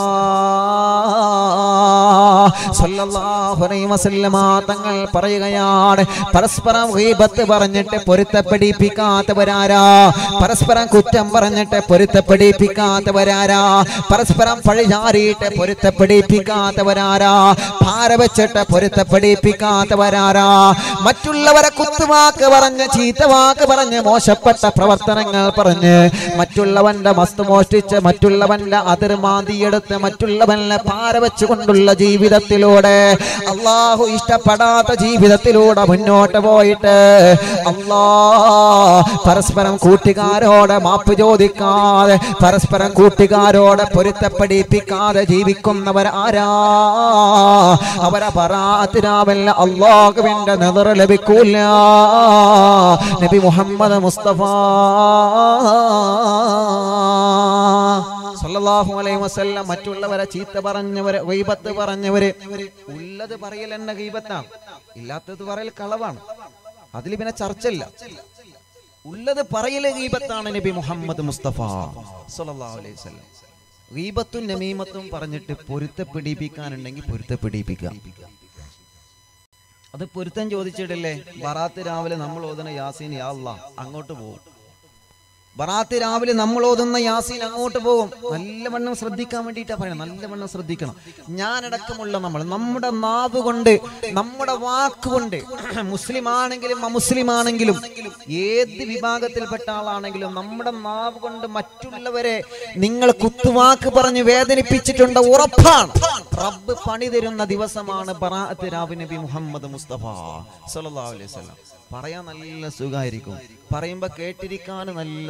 സല്ലല്ലാഹു അലൈഹി വസല്ലമ തങ്ങൾ പറയുകയാണ് പരസ്പരം ഗീബത്ത് പറഞ്ഞിട്ട് പൊരുത്തപ്പെടിപ്പിക്കാത്തവരാരാ പരസ്പരം കുറ്റം പറഞ്ഞിട്ട് പൊരുത്തപ്പെടിപ്പിക്കാത്തവരാരാ പരസ്പരം പഴിചാരിയിട്ട് പൊരുത്തപ്പെടിപ്പിക്കാത്തവരാരാ ഭാര വെച്ചിട്ട് പൊരുത്തപ്പെടിപ്പിക്കാത്തവരാരാ മറ്റുള്ളവരെ കുത്തുവാക്ക് പറഞ്ഞ് ചീത്തവാക്ക് പറഞ്ഞ് മോശപ്പെട്ട പ്രവർത്തനങ്ങൾ പറഞ്ഞ് മറ്റുള്ളവന്റെ മസ്ത് മോഷ്ടിച്ച് മറ്റുള്ളവന്റെ അതിർമാന്തിയെടുത്ത് മറ്റുള്ളവനെ ഭാര വെച്ചുകൊണ്ടുള്ള ജീവിതത്തിലൂടെ അള്ളാഹു ഇഷ്ടപ്പെടാത്ത ജീവിതത്തിലൂടെ മുന്നോട്ട് പോയിട്ട് അള്ളാ പരസ്പരം കൂട്ടുകാരോട് മാപ്പ് ചോദിക്കാതെ പരസ്പരം കൂട്ടുകാരോട് പൊരുത്തപ്പെടിപ്പിക്കാതെ ജീവിക്കുന്നവർ ആരാ അവരെ പറാത്തിരാവല്ല അള്ളാഹുവിന്റെ നെതർ ലഭിക്കൂല നബി മുഹമ്മദ് മുസ്തഫ സല്ലല്ലാഹു അലൈഹി വസല്ലം മറ്റുള്ളവരെ ചീത്ത പറഞ്ഞവരെ ഗൈബത്ത് പറഞ്ഞവര് ഉള്ളത് പറയൽ എന്നെ ഗൈബത്താണ് ഇല്ലാത്തത് പറയൽ കളവാണ് അതിൽ പിന്നെ ചർച്ചയില്ല ഉള്ളത് പറയല് ഗീബത്താണ് നബി മുഹമ്മദ് മുസ്തഫ സല്ലല്ലാഹു അലൈഹി വസല്ലം ഗീബത്തും നമീമത്തും പറഞ്ഞിട്ട് പൊരുത്തപ്പെടിപ്പിക്കാനുണ്ടെങ്കിൽ പൊരുത്തപ്പെടിപ്പിക്കാം അത് പൊരുത്തം ചോദിച്ചിട്ടില്ലേ ബറാത്ത് രാവിലെ നമ്മൾ ഓതുന്ന യാസീൻ യാ അല്ലാ അങ്ങോട്ട് പോകും ബറാത്ത് രാവിലെ നമ്മൾ ഓതുന്ന യാസീൻ അങ്ങോട്ട് പോകും നല്ലവണ്ണം ശ്രദ്ധിക്കാൻ വേണ്ടിയിട്ടാ പറയണം നല്ലവണ്ണം ശ്രദ്ധിക്കണം ഞാനടക്കമുള്ള നമ്മൾ നമ്മുടെ നാവ് കൊണ്ട് നമ്മുടെ വാക്കുകൊണ്ട് മുസ്ലിം ആണെങ്കിലും അമുസ്ലിം ആണെങ്കിലും ഏത് വിഭാഗത്തിൽപ്പെട്ട ആളാണെങ്കിലും നമ്മുടെ നാവ് കൊണ്ട് മറ്റുള്ളവരെ നിങ്ങൾ കുത്തുവാക്ക് പറഞ്ഞ് വേദനിപ്പിച്ചിട്ടുണ്ട് ഉറപ്പാണ് റബ്ബ് പണി തരുന്ന ദിവസമാണ് ബറാഅത്ത് രാവ് നബി മുഹമ്മദ് മുസ്തഫ സല്ലല്ലാഹു അലൈഹി വസല്ലം പറയാൻ നല്ല സുഖമായിരിക്കും പറയുമ്പോ കേട്ടിരിക്കാൻ നല്ല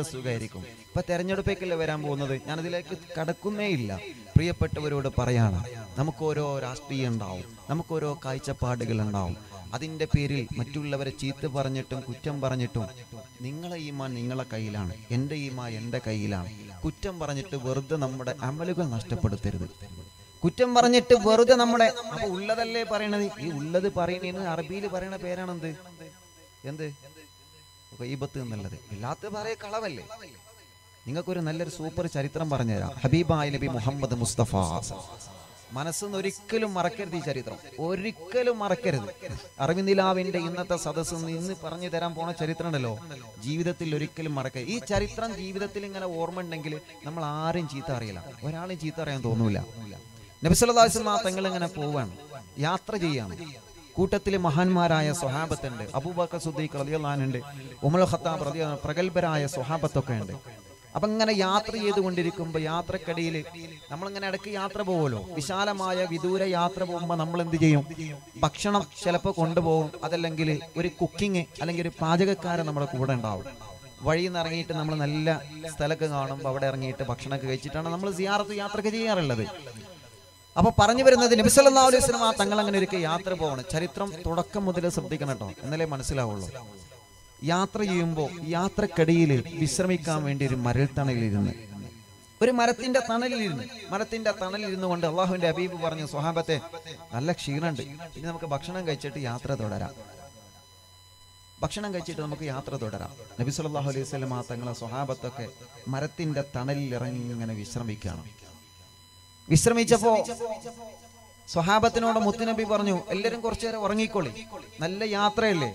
സുഖമായിരിക്കും ഇപ്പൊ തെരഞ്ഞെടുപ്പേക്കല്ലേ വരാൻ പോകുന്നത് ഞാനതിലേക്ക് കടക്കുന്നേ ഇല്ല പ്രിയപ്പെട്ടവരോട് പറയാണ് നമുക്ക് ഓരോ രാഷ്ട്രീയം ഉണ്ടാവും നമുക്ക് ഓരോ കാഴ്ചപ്പാടുകൾ ഉണ്ടാവും അതിൻ്റെ പേരിൽ മറ്റുള്ളവരെ ചീത്ത പറഞ്ഞിട്ടും കുറ്റം പറഞ്ഞിട്ടും നിങ്ങളെ ഈമാൻ നിങ്ങളെ കയ്യിലാണ് എൻ്റെ ഈമാ എൻ്റെ കയ്യിലാണ് കുറ്റം പറഞ്ഞിട്ട് വെറുതെ നമ്മുടെ അമലുകൾ നഷ്ടപ്പെടുത്തരുത് കുറ്റം പറഞ്ഞിട്ട് വെറുതെ നമ്മുടെ അപ്പൊ ഉള്ളതല്ലേ പറയണത് ഈ ഉള്ളത് പറയുന്നതിന് അറബിയിൽ പറയുന്ന പേരാണെന്ത് എന്ത് ഗൈബത്ത് എന്നുള്ളത് ഇല്ലാത്ത പറയ കളവല്ലേ നിങ്ങൾക്കൊരു നല്ലൊരു സൂപ്പർ ചരിത്രം പറഞ്ഞുതരാം ഹബീബായ നബി മുഹമ്മദ് മുസ്തഫ മനസ്സൊന്നും ഒരിക്കലും മറക്കരുത് ഈ ചരിത്രം ഒരിക്കലും മറക്കരുത് അറിവിനിലാവിന്റെ ഇന്നത്തെ സദസ്സ് നിന്ന് പറഞ്ഞു തരാൻ പോണ ചരിത്രം ഉണ്ടല്ലോ ജീവിതത്തിൽ ഒരിക്കലും മറക്കരുത് ഈ ചരിത്രം ജീവിതത്തിൽ ഇങ്ങനെ ഓർമ്മ ഉണ്ടെങ്കിൽ നമ്മൾ ആരും ചീത്ത അറിയില്ല ഒരാളും ചീത്ത അറിയാൻ തോന്നൂല നബിസ്വല്ലാസ്മാ തങ്ങൾ ഇങ്ങനെ പോവാണ് യാത്ര ചെയ്യാണ് കൂട്ടത്തിൽ മഹാന്മാരായ സ്വഹാബത്തുണ്ട് അബൂബക്കർ സുദ്ദീഖ് റളിയല്ലാഹുണ്ട് ഉമർ ഖത്താബ് റളിയല്ലാഹു പ്രഗത്ഭരായ സ്വഹാബത്തൊക്കെ ഉണ്ട് അപ്പൊ ഇങ്ങനെ യാത്ര ചെയ്തുകൊണ്ടിരിക്കുമ്പോൾ യാത്രക്കടിയിൽ നമ്മളിങ്ങനെ ഇടയ്ക്ക് യാത്ര പോകുമല്ലോ വിശാലമായ വിദൂര യാത്ര പോകുമ്പോൾ നമ്മൾ എന്ത് ചെയ്യും ഭക്ഷണം ചിലപ്പോൾ കൊണ്ടുപോകും അതല്ലെങ്കിൽ ഒരു കുക്കിംഗ് അല്ലെങ്കിൽ ഒരു പാചകക്കാരൻ നമ്മുടെ കൂടെ ഉണ്ടാവും വഴിയിൽ നിന്ന് ഇറങ്ങിയിട്ട് നമ്മൾ നല്ല സ്ഥലമൊക്കെ കാണുമ്പോൾ അവിടെ ഇറങ്ങിയിട്ട് ഭക്ഷണമൊക്കെ കഴിച്ചിട്ടാണ് നമ്മൾ സിയാറത്ത് യാത്രയൊക്കെ ചെയ്യാറുള്ളത് അപ്പൊ പറഞ്ഞു വരുന്നത് നബിസല്ലാ അലൈഹി സ്വലം ആ തങ്ങൾ അങ്ങനെ ഒരിക്കൽ യാത്ര പോകണം ചരിത്രം തുടക്കം മുതൽ ശ്രദ്ധിക്കണം കേട്ടോ എന്നാലേ മനസ്സിലാവുള്ളൂ യാത്ര ചെയ്യുമ്പോൾ യാത്രക്കടിയിൽ വിശ്രമിക്കാൻ വേണ്ടി ഒരു മരൽത്തണലിരുന്ന് ഒരു മരത്തിന്റെ തണലിലിരുന്ന് മരത്തിന്റെ തണലിരുന്നു കൊണ്ട് അള്ളാഹുവിന്റെ അബീബ് പറഞ്ഞു സ്വഹാബത്തെ നല്ല ക്ഷീണുണ്ട് ഇനി നമുക്ക് ഭക്ഷണം കഴിച്ചിട്ട് യാത്ര തുടരാം ഭക്ഷണം കഴിച്ചിട്ട് നമുക്ക് യാത്ര തുടരാം നബി സല്ലല്ലാഹു അലൈഹി വസല്ലം ആ തങ്ങളെ സ്വഹാബത്തൊക്കെ മരത്തിന്റെ തണലിൽ ഇറങ്ങി ഇങ്ങനെ വിശ്രമിക്കുകയാണ് വിശ്രമിച്ചപ്പോ സ്വഹാബത്തിനോട് മുത്തുനബി പറഞ്ഞു എല്ലാരും കുറച്ചു നേരം ഉറങ്ങിക്കോളി നല്ല യാത്രയല്ലേ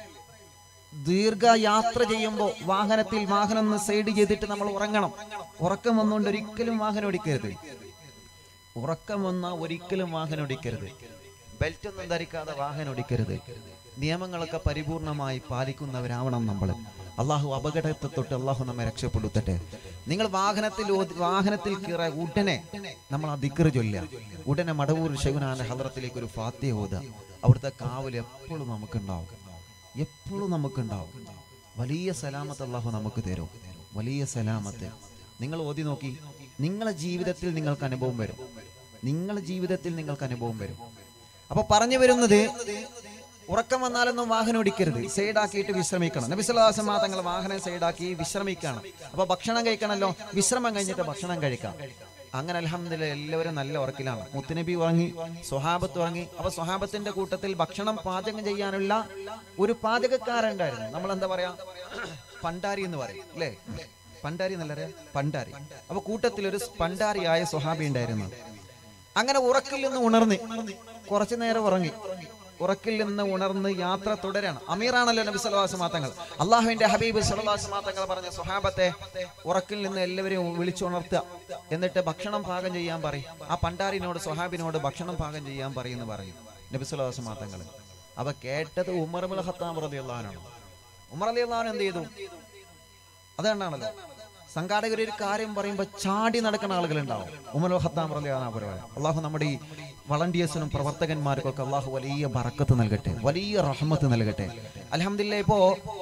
ദീർഘ യാത്ര ചെയ്യുമ്പോൾ വാഹനത്തിൽ വാഹനം ഒന്ന് സൈഡ് ചെയ്തിട്ട് നമ്മൾ ഉറങ്ങണം ഉറക്കം വന്നുകൊണ്ട് ഒരിക്കലും വാഹനം ഓടിക്കരുത് ഉറക്കം വന്ന ഒരിക്കലും വാഹനം ഓടിക്കരുത് ബെൽറ്റ് ഒന്നും ധരിക്കാതെ വാഹനം ഓടിക്കരുത് നിയമങ്ങളൊക്കെ പരിപൂർണമായി പാലിക്കുന്നവരാവണം നമ്മൾ അള്ളാഹു അപകടത്തെ തൊട്ട് അള്ളാഹു നമ്മെ രക്ഷപ്പെടുത്തട്ടെ നിങ്ങൾ വാഹനത്തിൽ ഓതി- വാഹനത്തിൽ കയറ ഉടനെ നമ്മൾ ആ ദിക്കറ് ചൊല്ലുക ഉടനെ മടവൂർ ഷെഗുനാന്റെ ഹദ്രത്തിലേക്ക് ഒരു ഫാത്യ ഓതുക അവിടുത്തെ കാവൽ എപ്പോഴും നമുക്കുണ്ടാവും എപ്പോഴും നമുക്കുണ്ടാവും വലിയ സലാമത്ത് അള്ളാഹു നമുക്ക് തരും വലിയ സലാമത്ത് നിങ്ങൾ ഓതി നോക്കി നിങ്ങളെ ജീവിതത്തിൽ നിങ്ങൾക്ക് അനുഭവം വരും നിങ്ങളെ ജീവിതത്തിൽ നിങ്ങൾക്ക് അനുഭവം വരും അപ്പൊ പറഞ്ഞു വരുന്നത് ഉറക്കം വന്നാലൊന്നും വാഹനം ഓടിക്കരുത് സൈഡാക്കിയിട്ട് വിശ്രമിക്കണം നബിസ്വലാസമാ തങ്ങൾ വാഹനം സൈഡാക്കി വിശ്രമിക്കണം അപ്പൊ ഭക്ഷണം കഴിക്കണമല്ലോ വിശ്രമം കഴിഞ്ഞിട്ട് ഭക്ഷണം കഴിക്കാം അങ്ങനെ അലഹമ്മദില്ല എല്ലാവരും നല്ല ഉറക്കിലാണ് മുത്തുനബി ഉറങ്ങി സ്വഹാബത്ത് ഉറങ്ങി അപ്പൊ സ്വഹാബത്തിന്റെ കൂട്ടത്തിൽ ഭക്ഷണം പാചകം ചെയ്യാനുള്ള ഒരു പാചകക്കാരുണ്ടായിരുന്നു നമ്മൾ എന്താ പറയാ പണ്ടാരി എന്ന് പറയും അല്ലേ പണ്ടാരി എന്നല്ല അറിയാം പണ്ടാരി അപ്പൊ കൂട്ടത്തിൽ ഒരു പണ്ടാരിയായ സ്വഹാബി ഉണ്ടായിരുന്നു അങ്ങനെ ഉറക്കിൽ നിന്ന് ഉണർന്ന് കുറച്ചു നേരം ഉറങ്ങി ഉറക്കിൽ നിന്ന് ഉണർന്ന് യാത്ര തുടരണം അമീറാണല്ലോ നബി സല്ലല്ലാഹു മാത്തങ്ങൾ അള്ളാഹുവിന്റെ ഹബീബ് സല്ലല്ലാഹു മാത്തങ്ങൾ പറഞ്ഞ സ്വഹാബത്തെ ഉറക്കിൽ നിന്ന് എല്ലാവരെയും വിളിച്ചുണർത്തുക എന്നിട്ട് ഭക്ഷണം പാകം ചെയ്യാൻ പറയും ആ പണ്ടാരിനോട് സ്വഹാബിനോട് ഭക്ഷണം പാകം ചെയ്യാൻ പറയുമെന്ന് പറയും നബി സല്ലല്ലാഹു മാത്തങ്ങൾ അവ കേട്ടത് ഉമർ മുൽ ഖത്താബ് റളിയല്ലാഹുനാണ് ഉമർ റളിയല്ലാഹു എന്ത് ചെയ്തു അതുകൊണ്ടാണല്ലോ സംഘാടകർ ഒരു കാര്യം പറയുമ്പോൾ ചാടി നടക്കുന്ന ആളുകളുണ്ടാവും ഉമർ ഖത്താം റളിയല്ലാഹു അള്ളാഹു നമ്മുടെ ഈ വളണ്ടിയേഴ്സിനും പ്രവർത്തകന്മാർക്കൊക്കെ അള്ളാഹു വലിയ ബറക്കത്ത് നൽകട്ടെ വലിയ റഹ്മത്ത് നൽകട്ടെ അലഹമില്ല ഇപ്പോ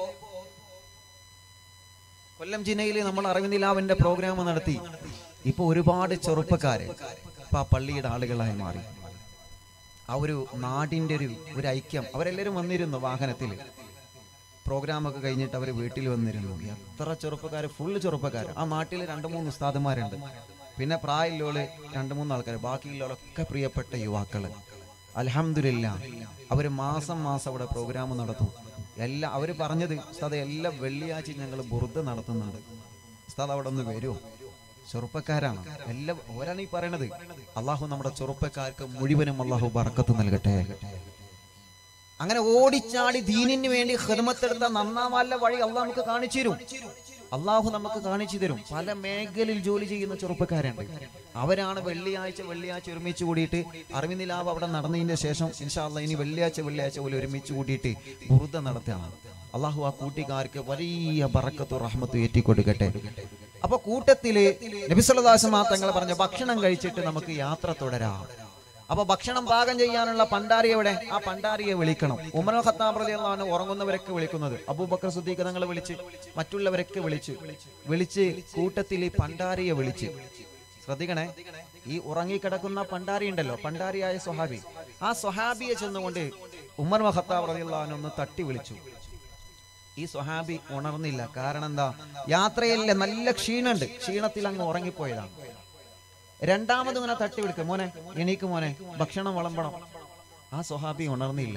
കൊല്ലം ജില്ലയിൽ നമ്മൾ അറിവിനിലാവിന്റെ പ്രോഗ്രാം നടത്തി ഇപ്പൊ ഒരുപാട് ചെറുപ്പക്കാര് ഇപ്പൊ ആ പള്ളിയുടെ ആളുകളായി മാറി ആ ഒരു നാടിന്റെ ഒരു ഒരു ഐക്യം അവരെല്ലാവരും വന്നിരുന്നു വാഹനത്തിൽ പ്രോഗ്രാമൊക്കെ കഴിഞ്ഞിട്ട് അവർ വീട്ടിൽ വന്നിരുന്നു എത്ര ചെറുപ്പക്കാർ ഫുള്ള് ചെറുപ്പക്കാർ ആ നാട്ടിൽ രണ്ട് മൂന്ന് ഉസ്താദുമാരുണ്ട് പിന്നെ പ്രായമുള്ളവര് രണ്ട് മൂന്ന് ആൾക്കാർ ബാക്കിയുള്ളവരൊക്കെ പ്രിയപ്പെട്ട യുവാക്കള് അലഹമില്ല അവർ മാസം മാസം അവിടെ പ്രോഗ്രാം നടത്തും എല്ലാ അവർ പറഞ്ഞത് ഉസ്താദ് എല്ലാ വെള്ളിയാഴ്ച ഞങ്ങൾ ബുറുദ നടത്തുന്നുണ്ട് ഉസ്താദ് അവിടെ ഒന്ന് വരുമോ ചെറുപ്പക്കാരാണ് എല്ലാം ഓരാണ് ഈ പറയണത് അള്ളാഹു നമ്മുടെ ചെറുപ്പക്കാർക്ക് മുഴുവനും അള്ളാഹു ബറക്കത്ത് നൽകട്ടെ അങ്ങനെ ഓടിച്ചാടി ദീനിന് വേണ്ടി ഹിർമത്തെടുത്ത നന്നാവാല്ല വഴി അള്ളാഹ് നമുക്ക് കാണിച്ചു തരും അള്ളാഹു നമുക്ക് കാണിച്ചു തരും പല മേഖലയിൽ ജോലി ചെയ്യുന്ന ചെറുപ്പക്കാരുണ്ട് അവരാണ് വെള്ളിയാഴ്ച വെള്ളിയാഴ്ച ഒരുമിച്ച് കൂടിയിട്ട് അറിവിനിലാവ് അവിടെ നടന്നതിന് ശേഷം ഇൻഷാല്ല ഇനി വെള്ളിയാഴ്ച വെള്ളിയാഴ്ച പോലെ ഒരുമിച്ച് കൂടിയിട്ട് ബുറുദ നടത്തുകയാണ് അള്ളാഹു ആ കൂട്ടിക്കാർക്ക് വലിയ ബറക്കത്തും റഹ്മത്തും ഏറ്റിക്കൊടുക്കട്ടെ അപ്പൊ കൂട്ടത്തില് നബിസ്വല്ലാസം തങ്ങൾ പറഞ്ഞ ഭക്ഷണം കഴിച്ചിട്ട് നമുക്ക് യാത്ര തുടരാം അപ്പൊ ഭക്ഷണം പാകം ചെയ്യാനുള്ള പണ്ടാരി എവിടെ ആ പണ്ടാരിയെ വിളിക്കണം ഉമർ ഖത്താബ് റളിയല്ലാഹു ഉറങ്ങുന്നവരൊക്കെ വിളിക്കുന്നത് അബൂബക്കർ സുദ്ദീഖ് തങ്ങൾ വിളിച്ച് മറ്റുള്ളവരൊക്കെ വിളിച്ചു വിളിച്ച് കൂട്ടത്തിൽ ഈ പണ്ടാരിയെ വിളിച്ച് ശ്രദ്ധിക്കണേ ഈ ഉറങ്ങിക്കിടക്കുന്ന പണ്ടാരി ഉണ്ടല്ലോ പണ്ടാരിയായ സ്വഹാബി ആ സ്വഹാബിയെ ചെന്നുകൊണ്ട് ഉമർ ഖത്താബ് റളിയല്ലാഹു ഒന്ന് തട്ടി വിളിച്ചു ഈ സ്വഹാബി ഉണർന്നില്ല കാരണം എന്താ യാത്രയിലെ നല്ല ക്ഷീണുണ്ട് ക്ഷീണത്തിൽ അങ്ങ് ഉറങ്ങിപ്പോയതാണ് രണ്ടാമത് ഇങ്ങനെ തട്ടി വിളിക്കും മോനെ എണീക്ക് മോനെ ഭക്ഷണം വിളമ്പണം ആ സ്വഹാബി ഉണർന്നില്ല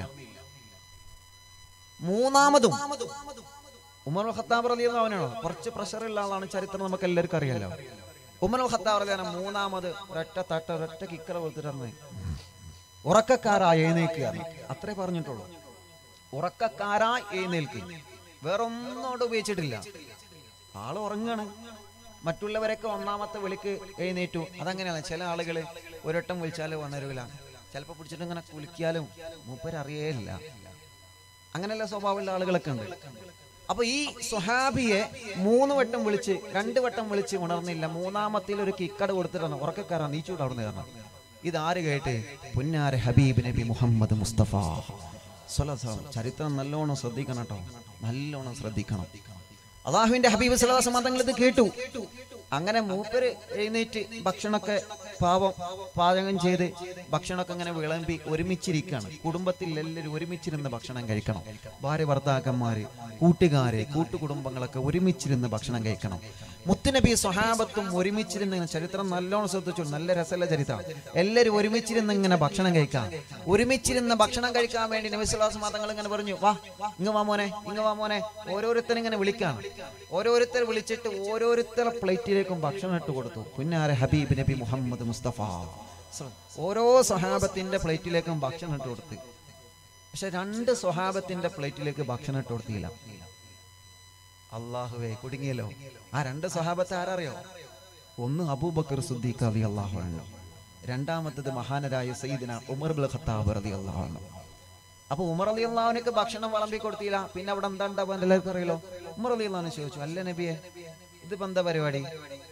മൂന്നാമതും ഉമർ ഖത്താബ് റളിയല്ലാഹു അവനാണോ കുറച്ച് പ്രഷർ ഉള്ള ആളാണ് ചരിത്രം നമുക്ക് എല്ലാവർക്കും അറിയാലോ ഉമർ ഖത്താബ് റളിയല്ലാഹു മൂന്നാമത് ഒരൊറ്റ തട്ട ഒരൊറ്റ കിക്കറ കൊടുത്തിട്ട് ഉറക്കക്കാരാ എഴുന്നേക്കുക അത്രേ പറഞ്ഞിട്ടുള്ളൂ ഉറക്കക്കാരാ എഴുന്നേൽക്കുക വേറെ ഒന്നോട് ഉപയോഗിച്ചിട്ടില്ല ആള് ഉറങ്ങാണ് മറ്റുള്ളവരൊക്കെ ഒന്നാമത്തെ വിളിക്ക് എഴുന്നേറ്റു അതങ്ങനെയാണ് ചില ആളുകൾ ഒരട്ടം വിളിച്ചാലും ഉണരൂല ചിലപ്പോൾ പിടിച്ചിട്ട് ഇങ്ങനെ കുലിക്കിയാലും മൂപ്പരറിയേയില്ല അങ്ങനെയുള്ള സ്വഭാവമുള്ള ആളുകളൊക്കെ ഉണ്ട് അപ്പൊ ഈ സ്വഹാബിയെ മൂന്ന് വട്ടം വിളിച്ച് രണ്ട് വട്ടം വിളിച്ച് ഉണർന്നില്ല മൂന്നാമത്തിൽ ഒരു കിക്കട് കൊടുത്തിട്ടാണ് ഉറക്കക്കാരാ നീച്ചൂട്ട് അവിടെ കാരണം ഇത് ആര് കേട്ട് പുന്നാര ഹബീബ് നബി മുഹമ്മദ് മുസ്തഫ സ്വലസാം ചരിത്രം നല്ലോണം ശ്രദ്ധിക്കണം കേട്ടോ നല്ലോണം ശ്രദ്ധിക്കണം അള്ളാഹുവിന്റെ ഹബീബ് സലാസം തങ്ങൾ ഇത് കേട്ടു അങ്ങനെ മൂപ്പര് എഴുന്നേറ്റ് ഭക്ഷണമൊക്കെ പാവം പാചകം ചെയ്ത് ഭക്ഷണമൊക്കെ ഇങ്ങനെ വിളമ്പി ഒരുമിച്ചിരിക്കുകയാണ് കുടുംബത്തിൽ എല്ലാവരും ഒരുമിച്ചിരുന്ന് ഭക്ഷണം കഴിക്കണം ഭാര്യ ഭർത്താക്കന്മാര് കൂട്ടുകാര് കൂട്ടുകുടുംബങ്ങളൊക്കെ ഒരുമിച്ചിരുന്ന് ഭക്ഷണം കഴിക്കണം മുത്തുനബി സ്വഹാബത്തും ഒരുമിച്ചിരുന്ന് ഇങ്ങനെ ചരിത്രം നല്ലോണം ശ്രദ്ധിച്ചു നല്ല രസമുള്ള ചരിത്രം എല്ലാവരും ഒരുമിച്ചിരുന്ന് ഇങ്ങനെ ഭക്ഷണം കഴിക്കാം ഒരുമിച്ചിരുന്ന് ഭക്ഷണം കഴിക്കാൻ വേണ്ടി നബിസ്വലാസ് മാതങ്ങൾ ഇങ്ങനെ പറഞ്ഞു വാ ഇങ്ങ് വാ മോനെ ഇങ്ങ് വാ മോനെ ഓരോരുത്തരും ഇങ്ങനെ വിളിക്കാണ് ഓരോരുത്തർ വിളിച്ചിട്ട് ഓരോരുത്തരുടെ പ്ലേറ്റിലേക്കും ഭക്ഷണം ഇട്ട് കൊടുത്തു പിന്നാരെ ഹബീബ് നബി മുഹമ്മദ് മുസ്തഫ ഓരോ സ്വഹാബത്തിന്റെ പ്ലേറ്റിലേക്കും ഭക്ഷണം ഇട്ട് കൊടുത്ത് പക്ഷെ രണ്ട് സ്വഹാബത്തിന്റെ പ്ലേറ്റിലേക്ക് ഭക്ഷണം ഇട്ട് കൊടുത്തില്ല അള്ളാഹുവേ കുടുങ്ങിയല്ലോ ആ രണ്ട് സ്വഹാബത്തെ ആരറിയോ ഒന്ന് അബൂബക്കർ സുദ്ദീഖ് അലി അള്ളാഹു ആണ് രണ്ടാമത്തത് മഹാനരായ സയ്യിദിന ഉമർ ബുൽ ഖത്താബ് റതി അള്ളാഹു ആണ് അപ്പൊ ഉമർ അലി അള്ളാഹുനക്ക് ഭക്ഷണം വിളമ്പി കൊടുത്തില്ല പിന്നെ അവിടെ എന്താ ഉണ്ടാവുക എല്ലാവർക്കും അറിയല്ലോ ഉമർ അലി അള്ളാഹുനെ ചോദിച്ചു അല്ല നബിയെ ഇതിപ്പോ എന്താ പരിപാടി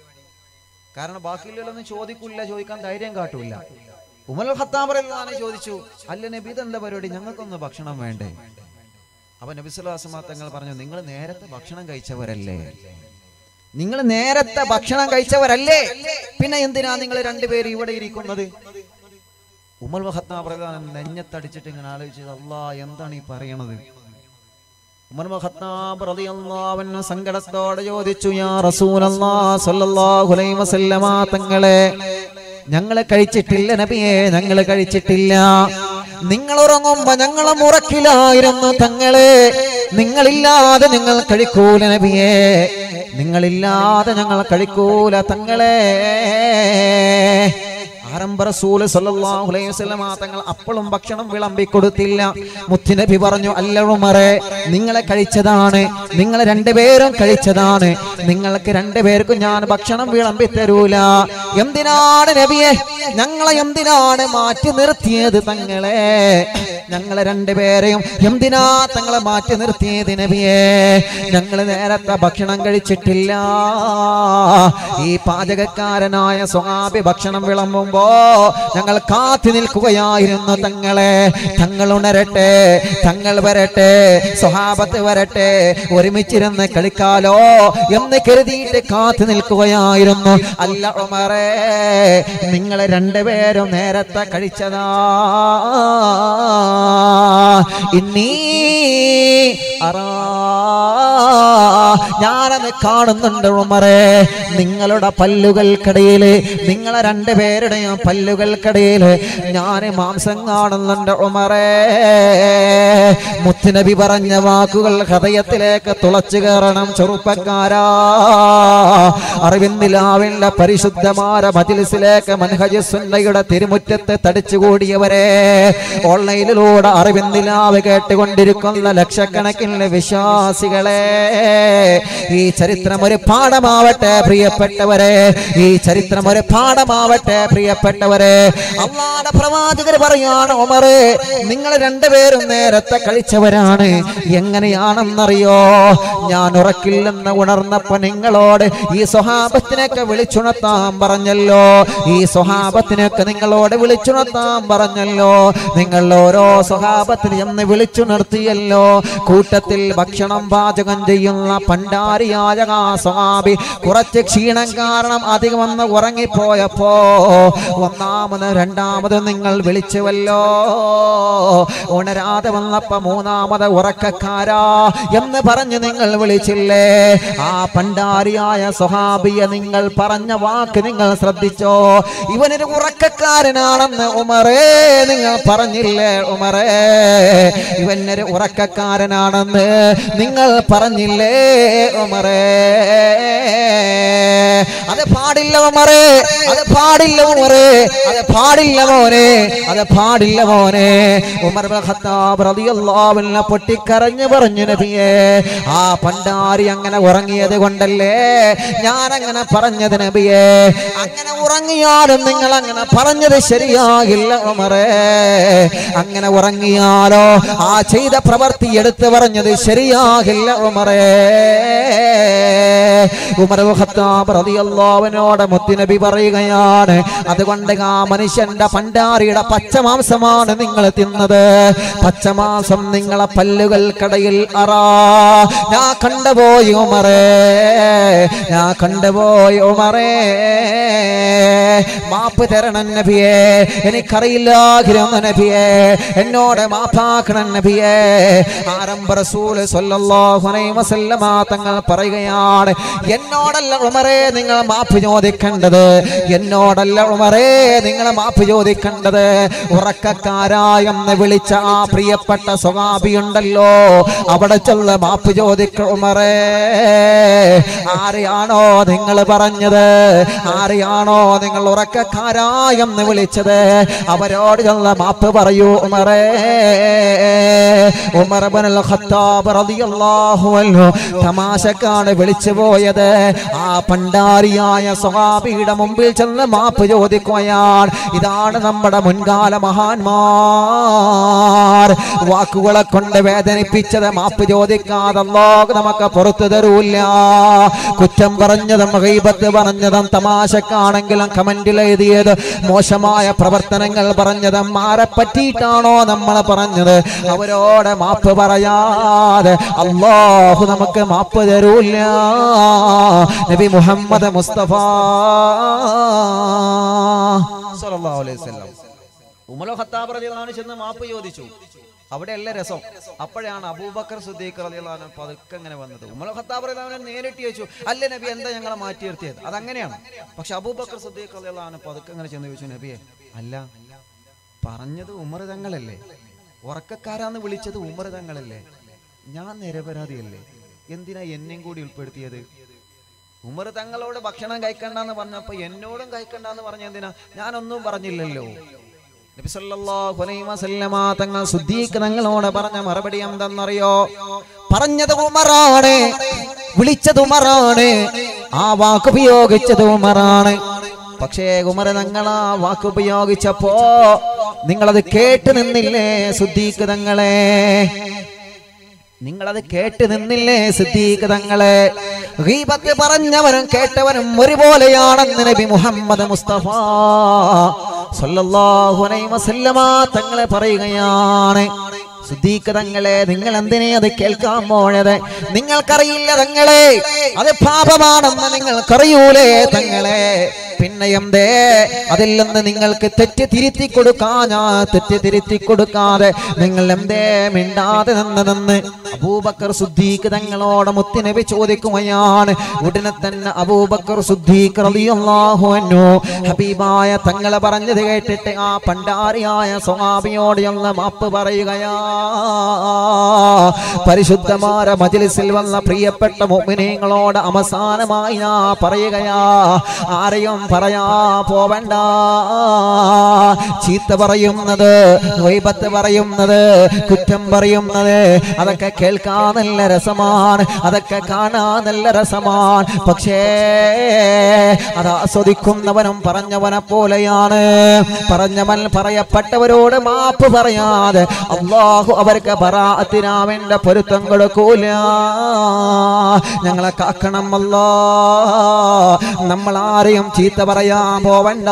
കാരണം ബാക്കിയുള്ളൊന്നും ചോദിക്കില്ല ചോദിക്കാൻ ധൈര്യം കാട്ടൂല ഉമർ ഖത്താബ് റളിയല്ലാഹു അൻഹു ചോദിച്ചു അല്ല നബി ഇതെന്താ പരിപാടി ഞങ്ങൾക്കൊന്ന് ഭക്ഷണം വേണ്ടേ അപ്പൊ നബി സ്വലാസ്മാ തങ്ങൾ പറഞ്ഞു നിങ്ങൾ നേരത്തെ ഭക്ഷണം കഴിച്ചവരല്ലേ നിങ്ങൾ നേരത്തെ ഭക്ഷണം കഴിച്ചവരല്ലേ പിന്നെ എന്തിനാ നിങ്ങൾ രണ്ടുപേരും ഇവിടെ ഇരിക്കുന്നത് ഉമർ ഖത്താബ് റളിയല്ലാഹു അൻഹു നെഞ്ഞത്തടിച്ചിട്ട് ഇങ്ങനെ ആലോചിച്ചത് അല്ലാ എന്താണ് ഈ പറയണത് ഉമർ ഖത്താബ് റളിയല്ലാഹു അൻഹു സങ്കടത്തോടെ ചോദിച്ചു യാ റസൂലല്ലാഹ് സ്വല്ലല്ലാഹു അലൈഹി വസല്ലമ തങ്ങളെ ഞങ്ങള് കഴിച്ചിട്ടില്ല നബിയെ ഞങ്ങള് കഴിച്ചിട്ടില്ല നിങ്ങൾ ഉറങ്ങുമ്പോ ഞങ്ങളെ മുറക്കിലായിരുന്നു തങ്ങളെ നിങ്ങളില്ലാതെ നിങ്ങൾ കഴിക്കൂല നബിയെ നിങ്ങളില്ലാതെ ഞങ്ങൾ കഴിക്കൂല തങ്ങളെ ആരംഭ റസൂല് സല്ലല്ലാഹു അലൈഹി വസല്ലമ തങ്ങൾ അപ്പോഴും ഭക്ഷണം വിളമ്പി കൊടുത്തില്ല മുത്തുനബി പറഞ്ഞു അല്ല ഉമറെ നിങ്ങളെ കഴിച്ചതാണ് നിങ്ങൾ രണ്ടുപേരും കഴിച്ചതാണ് നിങ്ങൾക്ക് രണ്ടുപേർക്കും ഞാൻ ഭക്ഷണം വിളമ്പി തരൂല എന്തിനാണ് നബിയെ ഞങ്ങളെ എന്തിനാണ് മാറ്റി നിർത്തിയത് തങ്ങളെ ഞങ്ങളെ രണ്ടുപേരെയും എന്തിനാ തങ്ങളെ മാറ്റി നിർത്തിയത് നബിയെ ഞങ്ങൾ നേരത്തെ ഭക്ഷണം കഴിച്ചിട്ടില്ല ഈ പാചകക്കാരനായ സ്വഹാബി ഭക്ഷണം വിളമ്പുമ്പോ ഞങ്ങൾ കാത്തു നിൽക്കുകയായിരുന്നു തങ്ങളെ തങ്ങൾ ഉണരട്ടെ തങ്ങൾ വരട്ടെ സ്വഹാബത്ത് വരട്ടെ ഒരുമിച്ചിരുന്ന് കളിക്കാലോ എന്ന് കരുതിയിട്ട് കാത്തു നിൽക്കുകയായിരുന്നു അല്ല ഉമറേ നിങ്ങളെ രണ്ടുപേരും നേരത്തെ കഴിച്ചതാ ഇന്നീ അറാ ഞാനത് കാണുന്നുണ്ട് ഉമറേ നിങ്ങളുടെ പല്ലുകൾക്കിടയിൽ നിങ്ങളെ രണ്ടുപേരുടെയും പല്ലുകൾക്കിടയിൽ ഞാൻ മാംസം കാണുന്നുണ്ട് ഉമറേ മുത്തുനബി പറഞ്ഞ വാക്കുകൾ ഹൃദയത്തിലേക്ക് തുളച്ചു കയറണം ചെറുപ്പക്കാരാ അറിവിന്ദിലാവിന്റെ പരിശുദ്ധമായ മജിലിസിലേക്ക് മൻഹജ് സുന്നയുടെ തിരുമുറ്റത്ത് തടിച്ചുകൂടിയവരെ ഓൺലൈനിലൂടെ അറിവിന്ദിലാവ് കേട്ടുകൊണ്ടിരിക്കുന്ന ലക്ഷക്കണക്കിന് വിശ്വാസ വിശ്വാസികളെ ഈ ചരിത്രം ഒരു പാഠമാവട്ടെ പ്രിയപ്പെട്ടവരെ ഈ ചരിത്രം ഒരു പാഠമാവട്ടെ പ്രിയപ്പെട്ടവരെ അള്ളാടെ പ്രവാചകർ പറയാണ് ഉമറ് നിങ്ങൾ രണ്ടുപേരും നേരത്തെ കഴിച്ചവരാണ് എങ്ങനെയാണെന്നറിയോ ഞാൻ ഉറക്കില്ലെന്ന് ഉണർന്നപ്പോ നിങ്ങളോട് ഈ സ്വഹാബത്തിനൊക്കെ വിളിച്ചുണർത്താൻ പറഞ്ഞല്ലോ ഈ സ്വഹാബത്തിനൊക്കെ നിങ്ങളോട് വിളിച്ചുണർത്താൻ പറഞ്ഞല്ലോ നിങ്ങൾ ഓരോ സ്വഹാബത്തിന് എന്ന് വിളിച്ചുണർത്തിയല്ലോ കൂട്ടത്തിൽ ഭക്ഷണം പാചകം ചെയ്യുന്ന പണ്ടാരിയായ ആ സ്വാമി കുറച്ച് ക്ഷീണം കാരണം അധികം വന്ന് ഉറങ്ങിപ്പോയപ്പോ ഒന്നാമത് രണ്ടാമത് നിങ്ങൾ വിളിച്ചുവല്ലോ ഉണരാതെ വന്നപ്പോ മൂന്നാമത് ഉറക്കക്കാരാ എന്ന് പറഞ്ഞ് നിങ്ങൾ വിളിച്ചില്ലേ ആ പണ്ടാരിയായ സ്വഹാബിയെ നിങ്ങൾ പറഞ്ഞ വാക്ക് നിങ്ങൾ ശ്രദ്ധിച്ചോ ഇവനൊരു ഉറക്കക്കാരനാണെന്ന് ഉമറേ നിങ്ങൾ പറഞ്ഞില്ലേ ഉമറേ ഇവനൊരു ഉറക്കക്കാരനാണെന്ന് നിങ്ങൾ പറഞ്ഞില്ലേ ഉമറേ അത് പാടില്ല ഉമറേ അത് പാടില്ല ഉമറേ അത് പാടില്ല മോനെ അത് പാടില്ല മോനെ ഉമർ ഇബ്നുൽ ഖത്താബ് റളിയല്ലാഹു അൻഹു പൊട്ടിക്കരഞ്ഞു പറഞ്ഞു നബിയേ ആ പണ്ടാരി അങ്ങനെ ഉറങ്ങിയത് കൊണ്ടല്ലേ ഞാൻ അങ്ങനെ പറഞ്ഞത് നബിയേ അങ്ങനെ ഉറങ്ങിയാലും നിങ്ങൾ അങ്ങനെ പറഞ്ഞത് ശരിയാകില്ല ഉമറേ അങ്ങനെ ഉറങ്ങിയാലോ ആ ചെയ്ത പ്രവൃത്തി എടുത്തു പറഞ്ഞത് ശരിയാകില്ല ഉമറേ ഉമർ ഇബ്നുൽ ഖത്താബ് റളിയല്ലാഹു അൻഹുവോട് മുത്തുനബി പറയുകയാണ് അതുകൊണ്ട് ആ മനുഷ്യന്റെ പണ്ടാരിയുടെ പച്ചമാംസമാണ് നിങ്ങൾ തിന്നത് പച്ചമാംസം നിങ്ങളെ പല്ലുകൾക്കടയിൽ അറാ ഞാൻ കണ്ടുപോയി ഉമറേ ഞാൻ കണ്ടുപോയി ഉമറേ മാപ്പ് തരണം നബിയേ എനിക്കറിയില്ലായിരുന്നു നബിയേ എന്നോട് മാപ്പാക്കണം നബിയേ ആരംഭ റസൂല് സ്വല്ലല്ലാഹു അലൈഹി വസല്ലമ തങ്ങൾ പറയുകയാണ് എന്നോടല്ല ഉമറേ നിങ്ങൾ മാപ്പ് ചോദിക്കേണ്ടത് എന്നോടല്ല ഉമറേ നിങ്ങൾ മാപ്പ് ചോദിക്കേണ്ടത് ഉറക്കക്കാരായെന്ന് വിളിച്ച ആ പ്രിയപ്പെട്ട സ്വകാബിയുണ്ടല്ലോ അവിടെ ചെന്ന് മാപ്പ് ചോദിക്ക ഉമറേ ആരെയാണോ നിങ്ങൾ പറഞ്ഞത് ആരെയാണോ നിങ്ങൾ ഉറക്കക്കാരായെന്ന് വിളിച്ചത് അവരോട് ചെന്ന് മാപ്പ് പറയൂ ഉമറേ ഉമർ ഇബ്നുൽ ഖത്താബ് റളിയല്ലാഹു അൻഹു തമാശക്കാണ് വിളിച്ചു പോയത് ആ പണ്ടാരിയായ സ്വഹാബിയുടെ മുമ്പിൽ ചെന്ന് മാപ്പ് ചോദിക്കുകയാണ് ഇതാണ് നമ്മുടെ മുൻകാല മഹാന്മാർ വാക്കുകളെ കൊണ്ട് വേദനിപ്പിച്ചത് മാപ്പ് ചോദിക്കാതെ അല്ലാഹു നമുക്ക് പുറത്തു തരൂല്ല കുറ്റം പറഞ്ഞതും ഗൈബത്ത് പറഞ്ഞതും തമാശക്കാണെങ്കിലും കമന്റിൽ എഴുതിയത് മോശമായ പ്രവർത്തനങ്ങൾ പറഞ്ഞതും ആരെ പറ്റിയിട്ടാണോ നമ്മൾ പറഞ്ഞത് അവരോട് മാപ്പ് പറയാതെ അള്ളാഹു നമുക്ക് മാപ്പ് തരൂല്ല നബി മുഹമ്മദ് മുസ്തഫ സല്ലല്ലാഹു അലൈഹി വസല്ലം ഉമർ ഖത്താബ് റളിയല്ലാഹു അൻഹു ചെന്ന് മാപ്പ് ചോദിച്ചു അവിടെയല്ല രസം അപ്പോഴാണ് അബൂബക്കർ സുദ്ദീഖ് റളിയല്ലാഹു അൻഹു പതുക്കെ അങ്ങനെ വന്നത് ഉമർ ഖത്താബ് റളിയല്ലാഹു അൻഹു നേരിട്ട് ചോദിച്ചു അല്ലേ നബി എന്താ ഞങ്ങളെ മാറ്റി നിർത്തിയത് അതങ്ങനെയാണ് പക്ഷെ അബൂബക്കർ സുദ്ദീഖ് റളിയല്ലാഹു അൻഹു പതുക്കെ അങ്ങനെ ചെന്ന് ചോദിച്ചു നബിയെ അല്ല പറഞ്ഞത് ഉമർ തങ്ങളല്ലേ ഉറക്കക്കാരാന്ന് വിളിച്ചത് ഉമർ തങ്ങളല്ലേ ഞാൻ നിരപരാധിയല്ലേ എന്തിനാ എന്നെയും കൂടി ഉൾപ്പെടുത്തിയത് ഉമർ തങ്ങളോട് ഭക്ഷണം കഴിക്കണ്ടെന്ന് പറഞ്ഞപ്പോ എന്നോടും കഴിക്കണ്ടെന്ന് പറഞ്ഞ എന്തിനാ ഞാനൊന്നും പറഞ്ഞില്ലല്ലോ നബി സല്ലല്ലാഹു അലൈഹി വസല്ലമ തങ്ങൾ സുദ്ദീഖ് തങ്ങളോട് പറഞ്ഞ മറുപടി എന്തെന്നറിയോ പറഞ്ഞത് ഉമറാണ് വിളിച്ചത് ഉമറാണ് ആ വാക്ക് ഉപയോഗിച്ചത് ഉമറാണ് പക്ഷേ ഉമർ തങ്ങൾ ആ വാക്ക് ഉപയോഗിച്ചപ്പോ നിങ്ങളത് കേട്ട് നിന്നില്ലേ സുദ്ദീഖ് തങ്ങളെ നിങ്ങളത് കേട്ട് നിന്നില്ലേ സിദ്ദീഖ് തങ്ങളെ ഗീബത്ത് പറഞ്ഞവനും കേട്ടവനും ഒരുപോലെയാണെന്ന് നബി മുഹമ്മദ് മുസ്തഫ സല്ലല്ലാഹു അലൈഹി വസല്ലമ തങ്ങളെ പറയുകയാണ് സിദ്ദീഖ് തങ്ങളെ നിങ്ങൾ എന്തിനെ അത് കേൾക്കാൻ പോയത് നിങ്ങൾക്കറിയില്ല തങ്ങളെ അത് പാപമാണെന്ന് നിങ്ങൾക്കറിയൂലേ തങ്ങളെ പിന്നെ എന്തേ അതിൽ നിന്ന് നിങ്ങൾക്ക് തെറ്റ് തിരുത്തി കൊടുക്കാൻ തെറ്റ് തിരുത്തി കൊടുക്കാതെ നിങ്ങൾ എന്തേ മിണ്ടാതെ നിന്നതെന്ന് അബൂബക്കർ സുദ്ദീഖ് തങ്ങളോട് മുത്തുനബി ചോദിക്കുകയാണ് ഉടനെ തന്നെ അബൂബക്കർ സുദ്ദീഖ് റളിയല്ലാഹു അൻഹു ഹബീബായ തങ്ങളെ പറഞ്ഞത് കേട്ടിട്ട് ആ പണ്ടാരിയായ സ്വഹാബിയോട് ഒന്ന് മാപ്പ് പറയുകയാ പരിശുദ്ധമായ മജ്ലിസിൽ വന്ന പ്രിയപ്പെട്ട മുഅ്മിനീങ്ങളോട് അവസാനമായി ഞാൻ പറയുകയാ ആരെയും പറയാ പോവണ്ട ചീത്ത പറയുന്നത് വൈബത്ത് പറയുന്നത് കുറ്റം പറയുന്നത് അതൊക്കെ കേൾക്കാൻ നല്ല രസമാണ് അതൊക്കെ കാണാൻ നല്ല രസമാണ് പക്ഷേ അത് ആസ്വദിക്കുന്നവനും പറഞ്ഞവനെ പോലെയാണ് പറഞ്ഞവൻ പറയപ്പെട്ടവരോട് മാപ്പ് പറയാതെ അള്ളാഹു അവർക്ക് പറാത്തിനാവിന്റെ പൊരുത്തം കൊടുക്കൂല ഞങ്ങളെ കാക്കണം അല്ലാ നമ്മൾ ആരെയും ചീത്ത പറയാൻ പോവണ്ട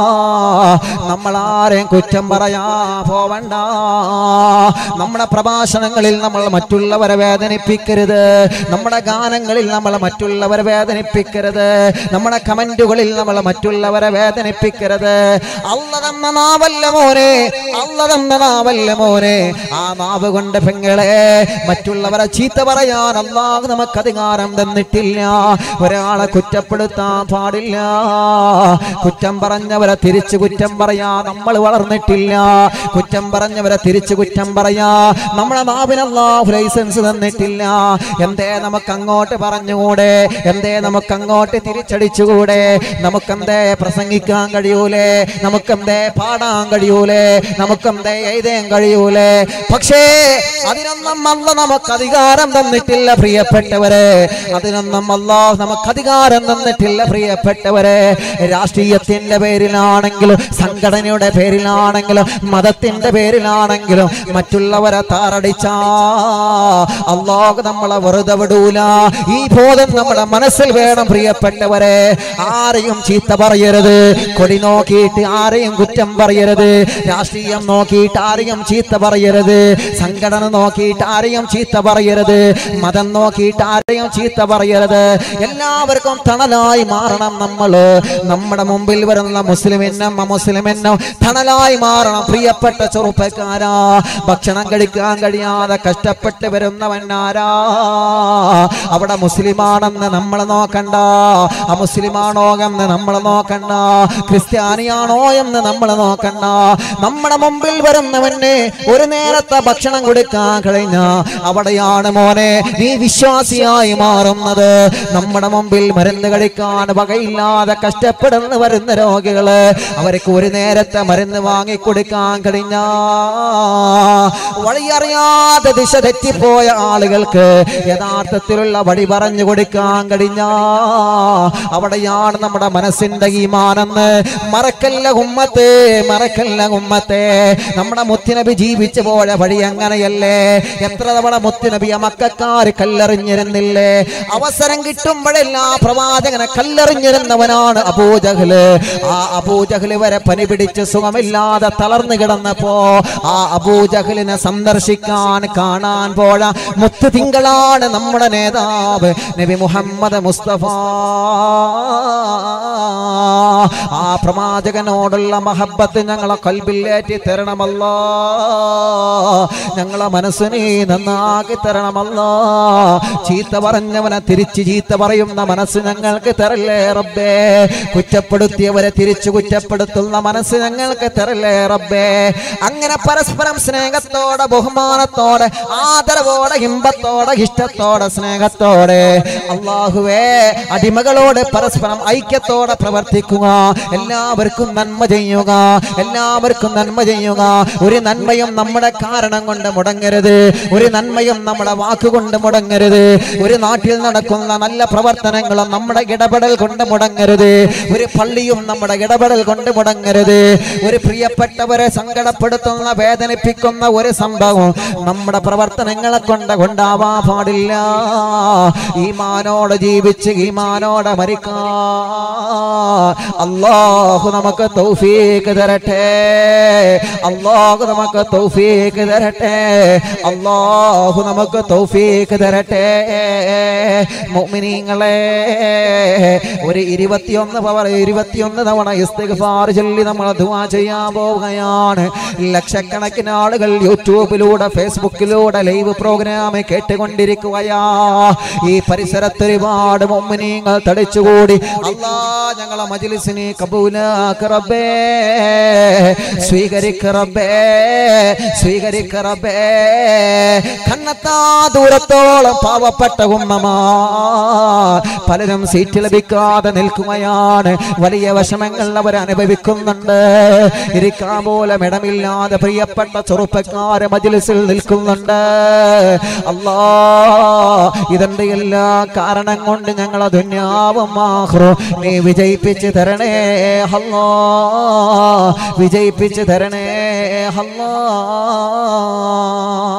നമ്മൾ ആരെയും കുറ്റം പറയാൻ പോവണ്ട നമ്മുടെ പ്രഭാഷണങ്ങളിൽ നമ്മൾ മറ്റുള്ളവരെ വേദനിപ്പിക്കരുത് നമ്മുടെ ഗാനങ്ങളിൽ നമ്മൾ മറ്റുള്ളവരെ വേദനിപ്പിക്കരുത് നമ്മുടെ കമന്റുകളിൽ നമ്മൾ മറ്റുള്ളവരെ വേദനിപ്പിക്കരുത് അല്ല തന്ന നാവല്ല മോനെ അല്ല തന്ന നാവല്ല മോനെ ആ നാവ് കൊണ്ട് പെങ്ങളെ മറ്റുള്ളവരെ ചീത്ത പറയാൻ അള്ളാഹ് നമുക്ക് അധികാരം തന്നിട്ടില്ല ഒരാളെ കുറ്റപ്പെടുത്താൻ പാടില്ല കുറ്റം പറഞ്ഞവരെ തിരിച്ചു കുറ്റം പറയാ നമ്മൾ വളർന്നിട്ടില്ല കുറ്റം പറഞ്ഞവരെ തിരിച്ചു കുറ്റം പറയാ നമ്മളെ നാവിന് അള്ളാഹു ലൈസൻസ് തന്നിട്ടില്ല എന്തേ നമുക്ക് അങ്ങോട്ട് പറഞ്ഞുകൂടെ എന്തേ നമുക്ക് അങ്ങോട്ട് തിരിച്ചടിച്ചുകൂടെ നമുക്കെന്തേ പ്രസംഗിക്കാൻ കഴിയൂലേ നമുക്കെന്തേ പാടാൻ കഴിയൂലേ നമുക്കെന്തേ എഴുതാൻ കഴിയൂലേ പക്ഷേ അതിനൊന്നും അല്ല നമുക്ക് അധികാരം തന്നിട്ടില്ല പ്രിയപ്പെട്ടവരെ അതിനൊന്നും അല്ലാഹ് നമുക്ക് അധികാരം തന്നിട്ടില്ല പ്രിയപ്പെട്ടവരെ രാഷ്ട്രീയത്തിന്റെ പേരിലാണെങ്കിലും സംഘടനയുടെ പേരിലാണെങ്കിലും മതത്തിന്റെ പേരിലാണെങ്കിലും മറ്റുള്ളവരെ താറടിച്ചാ അള്ളാഹ് നമ്മളെ വെറുതെ വിടൂല ഈ ബോധം നമ്മുടെ മനസ്സിൽ വേണം പ്രിയപ്പെട്ടവരെ ആരെയും ചീത്ത പറയരുത് കൊടി നോക്കിയിട്ട് ആരെയും കുറ്റം പറയരുത് രാഷ്ട്രീയം നോക്കിയിട്ട് ആരെയും ചീത്ത പറയരുത് സംഘടന നോക്കിയിട്ട് ആരെയും ചീത്ത പറയരുത് മതം നോക്കിയിട്ട് ആരെയും ചീത്ത പറയരുത് എല്ലാവർക്കും തണലായി മാറണം നമ്മള് നമ്മുടെ മുമ്പിൽ വരുന്ന മുസ്ലിമിനും അമുസ്ലിമിനും തണലായി മാറണം പ്രിയപ്പെട്ട ചെറുപ്പക്കാരാ ഭക്ഷണം കഴിക്കാൻ കഴിയാതെ കഷ്ടപ്പെട്ട് വരുന്നവനാരാ അവിടെ മുസ്ലിമാണെന്ന് നമ്മൾ നോക്കണ്ട അമുസ്ലിമാണോ എന്ന് നമ്മൾ നോക്കണ്ട ക്രിസ്ത്യാനിയാണോ എന്ന് നമ്മൾ നോക്കണ്ട നമ്മുടെ മുമ്പിൽ വരുന്നവന് ഒരു നേരത്തെ ഭക്ഷണം കൊടുക്കാൻ കഴിഞ്ഞ അവിടെയാണ് മോനെ നീ വിശ്വാസിയായി മാറുന്നത് നമ്മുടെ മുമ്പിൽ മരുന്ന് കഴിക്കാൻ വകയില്ലാതെ കഷ്ടപ്പെടുന്ന വരുന്ന രോഗികള് അവർക്ക് ഒരു നേരത്തെ മരുന്ന് വാങ്ങിക്കൊടുക്കാൻ കഴിഞ്ഞ വഴിയറിയാതെ ദിശ തെറ്റിപ്പോയ ആളുകൾക്ക് യഥാർത്ഥത്തിലുള്ള വഴി പറഞ്ഞു കൊടുക്കാൻ കഴിഞ്ഞ അവിടെയാണ് നമ്മുടെ മനസ്സിന്റെ ഈമാനെന്ന് മറക്കല്ല ഉമ്മത്തെ മറക്കല്ല ഉമ്മത്തെ നമ്മുടെ മുത്തുനബി ജീവിച്ചു പോയ വഴി അങ്ങനെയല്ലേ എത്ര തവണ മുത്തുനബിയെ മക്കാർ കല്ലെറിഞ്ഞിരുന്നില്ലേ അവസരം കിട്ടുമ്പോഴെല്ലാം പ്രവാചകനെ കല്ലെറിഞ്ഞിരുന്നവനാണ് അബൂജഹല് ആ അബൂജഹല് വരെ പനി പിടിച്ച് സുഖമില്ലാതെ തളർന്നു കിടന്നപ്പോ ആ അബൂജഹലിനെ സന്ദർശിക്കാൻ കാണാൻ പോഴ മുത്തു തിങ്കളാണ് നമ്മുടെ നേതാവ് നബി മുഹമ്മദ് മുസ്തഫ ആ പ്രവാചകനോടുള്ള മഹബത്ത് ഞങ്ങളെ കൽബിലേറ്റി തരണമല്ലോ ഞങ്ങളെ മനസ്സിനെ നന്നാക്കി തരണമല്ലോ ചീത്ത പറഞ്ഞവനെ തിരിച്ച് ചീത്ത പറയുന്ന മനസ്സ് ഞങ്ങൾക്ക് തരല്ലേ റബ്ബേ കുറ്റപ്പെടുത്തിയവരെ തിരിച്ചു കുറ്റപ്പെടുത്തുന്ന മനസ്സ് ഞങ്ങൾക്ക് തരല്ലേ റബ്ബേ അങ്ങനെ പരസ്പരം സ്നേഹത്തോടെ ബഹുമാനത്തോടെ ആദരവോടെ ഇമ്പത്തോടെ ഇഷ്ടത്തോടെ സ്നേഹത്തോടെ അള്ളാഹുവേ അടിമകളോട് പരസ്പരം ഐക്യത്തോടെ പ്രവർത്തിക്കുക എല്ലാവർക്കും നന്മ ചെയ്യുക എല്ലാവർക്കും നന്മ ചെയ്യുക ഒരു നന്മയും നമ്മുടെ കാരണം കൊണ്ട് മുടങ്ങരുത് ഒരു നന്മയും നമ്മുടെ വാക്കുകൊണ്ട് മുടങ്ങരുത് ഒരു നാട്ടിൽ നടക്കുന്ന നല്ല പ്രവർത്തനങ്ങളും നമ്മുടെ ഇടപെടൽ കൊണ്ട് മുടങ്ങരുത് ഒരു പള്ളിയും നമ്മുടെ ഇടപെടൽ കൊണ്ട് മുടങ്ങരുത് ഒരു പ്രിയപ്പെട്ടവരെ സങ്കടപ്പെടുത്തുന്ന വേദനിപ്പിക്കുന്ന ഒരു സംഭവം നമ്മുടെ പ്രവർത്തനങ്ങളെ കൊണ്ട് കൊണ്ടാവാൻ പാടില്ല ഈമാനോടെ ജീവിച്ച് ഈമാനോടെ മരിക്കാ അള്ളാഹു നമുക്ക് തൗഫീക്ക് തരട്ടെ അള്ളാഹു നമുക്ക് തൗഫീക്ക് തരട്ടെ അള്ളാഹു നമുക്ക് തൗഫീക്ക് തരട്ടെ മുഅ്മിനീങ്ങളെ ഒരു ഇരുപത്തിയൊന്ന് പവർ ഇരുപത്തിയൊന്ന് തവണ ഇസ്തിഗ്ഫാർ ചൊല്ലി നമ്മൾ ദുആ ചെയ്യാൻ പോവുകയാണ് ലക്ഷക്കണക്കിന് ആളുകൾ യൂട്യൂബിലൂടെ ഫേസ്ബുക്കിലൂടെ ലൈവ് പ്രോഗ്രാം കേട്ടുകൊണ്ടിരിക്കുകയാ ഈ പരിസരത്ത് ഒരുപാട് മുഅ്മിനീങ്ങൾ തടിച്ചുകൂടി അല്ലാ ഞങ്ങളെ മജ്ലിസിന് ഹുസ്നി കബൂലാക്ക് റബ്ബേ സ്വീകരിക്ക റബ്ബേ സ്വീകരിക്ക റബ്ബേ കണ്ണത്താ ദൂരത്തോളം പാവപ്പെട്ട ഉമ്മമാ പലരും സീറ്റ് ലഭിക്കാതെ നിൽക്കുകയാണ് വലിയ വിഷമങ്ങൾ അവർ അനുഭവിക്കുന്നുണ്ട് ഇരിക്കാൻ പോലും ഇടമില്ലാതെ പ്രിയപ്പെട്ട ചെറുപ്പക്കാരെ മജിലിസിൽ നിൽക്കുന്നുണ്ട് അല്ലാ ഇതിന്റെ എല്ലാ കാരണം കൊണ്ട് ഞങ്ങളെ ദുന്യാവും ആഹ്റും നീ വിജയിപ്പിച്ച് തരണേ അല്ലാ വിജയിപ്പിച്ച് തരണേ അല്ലാ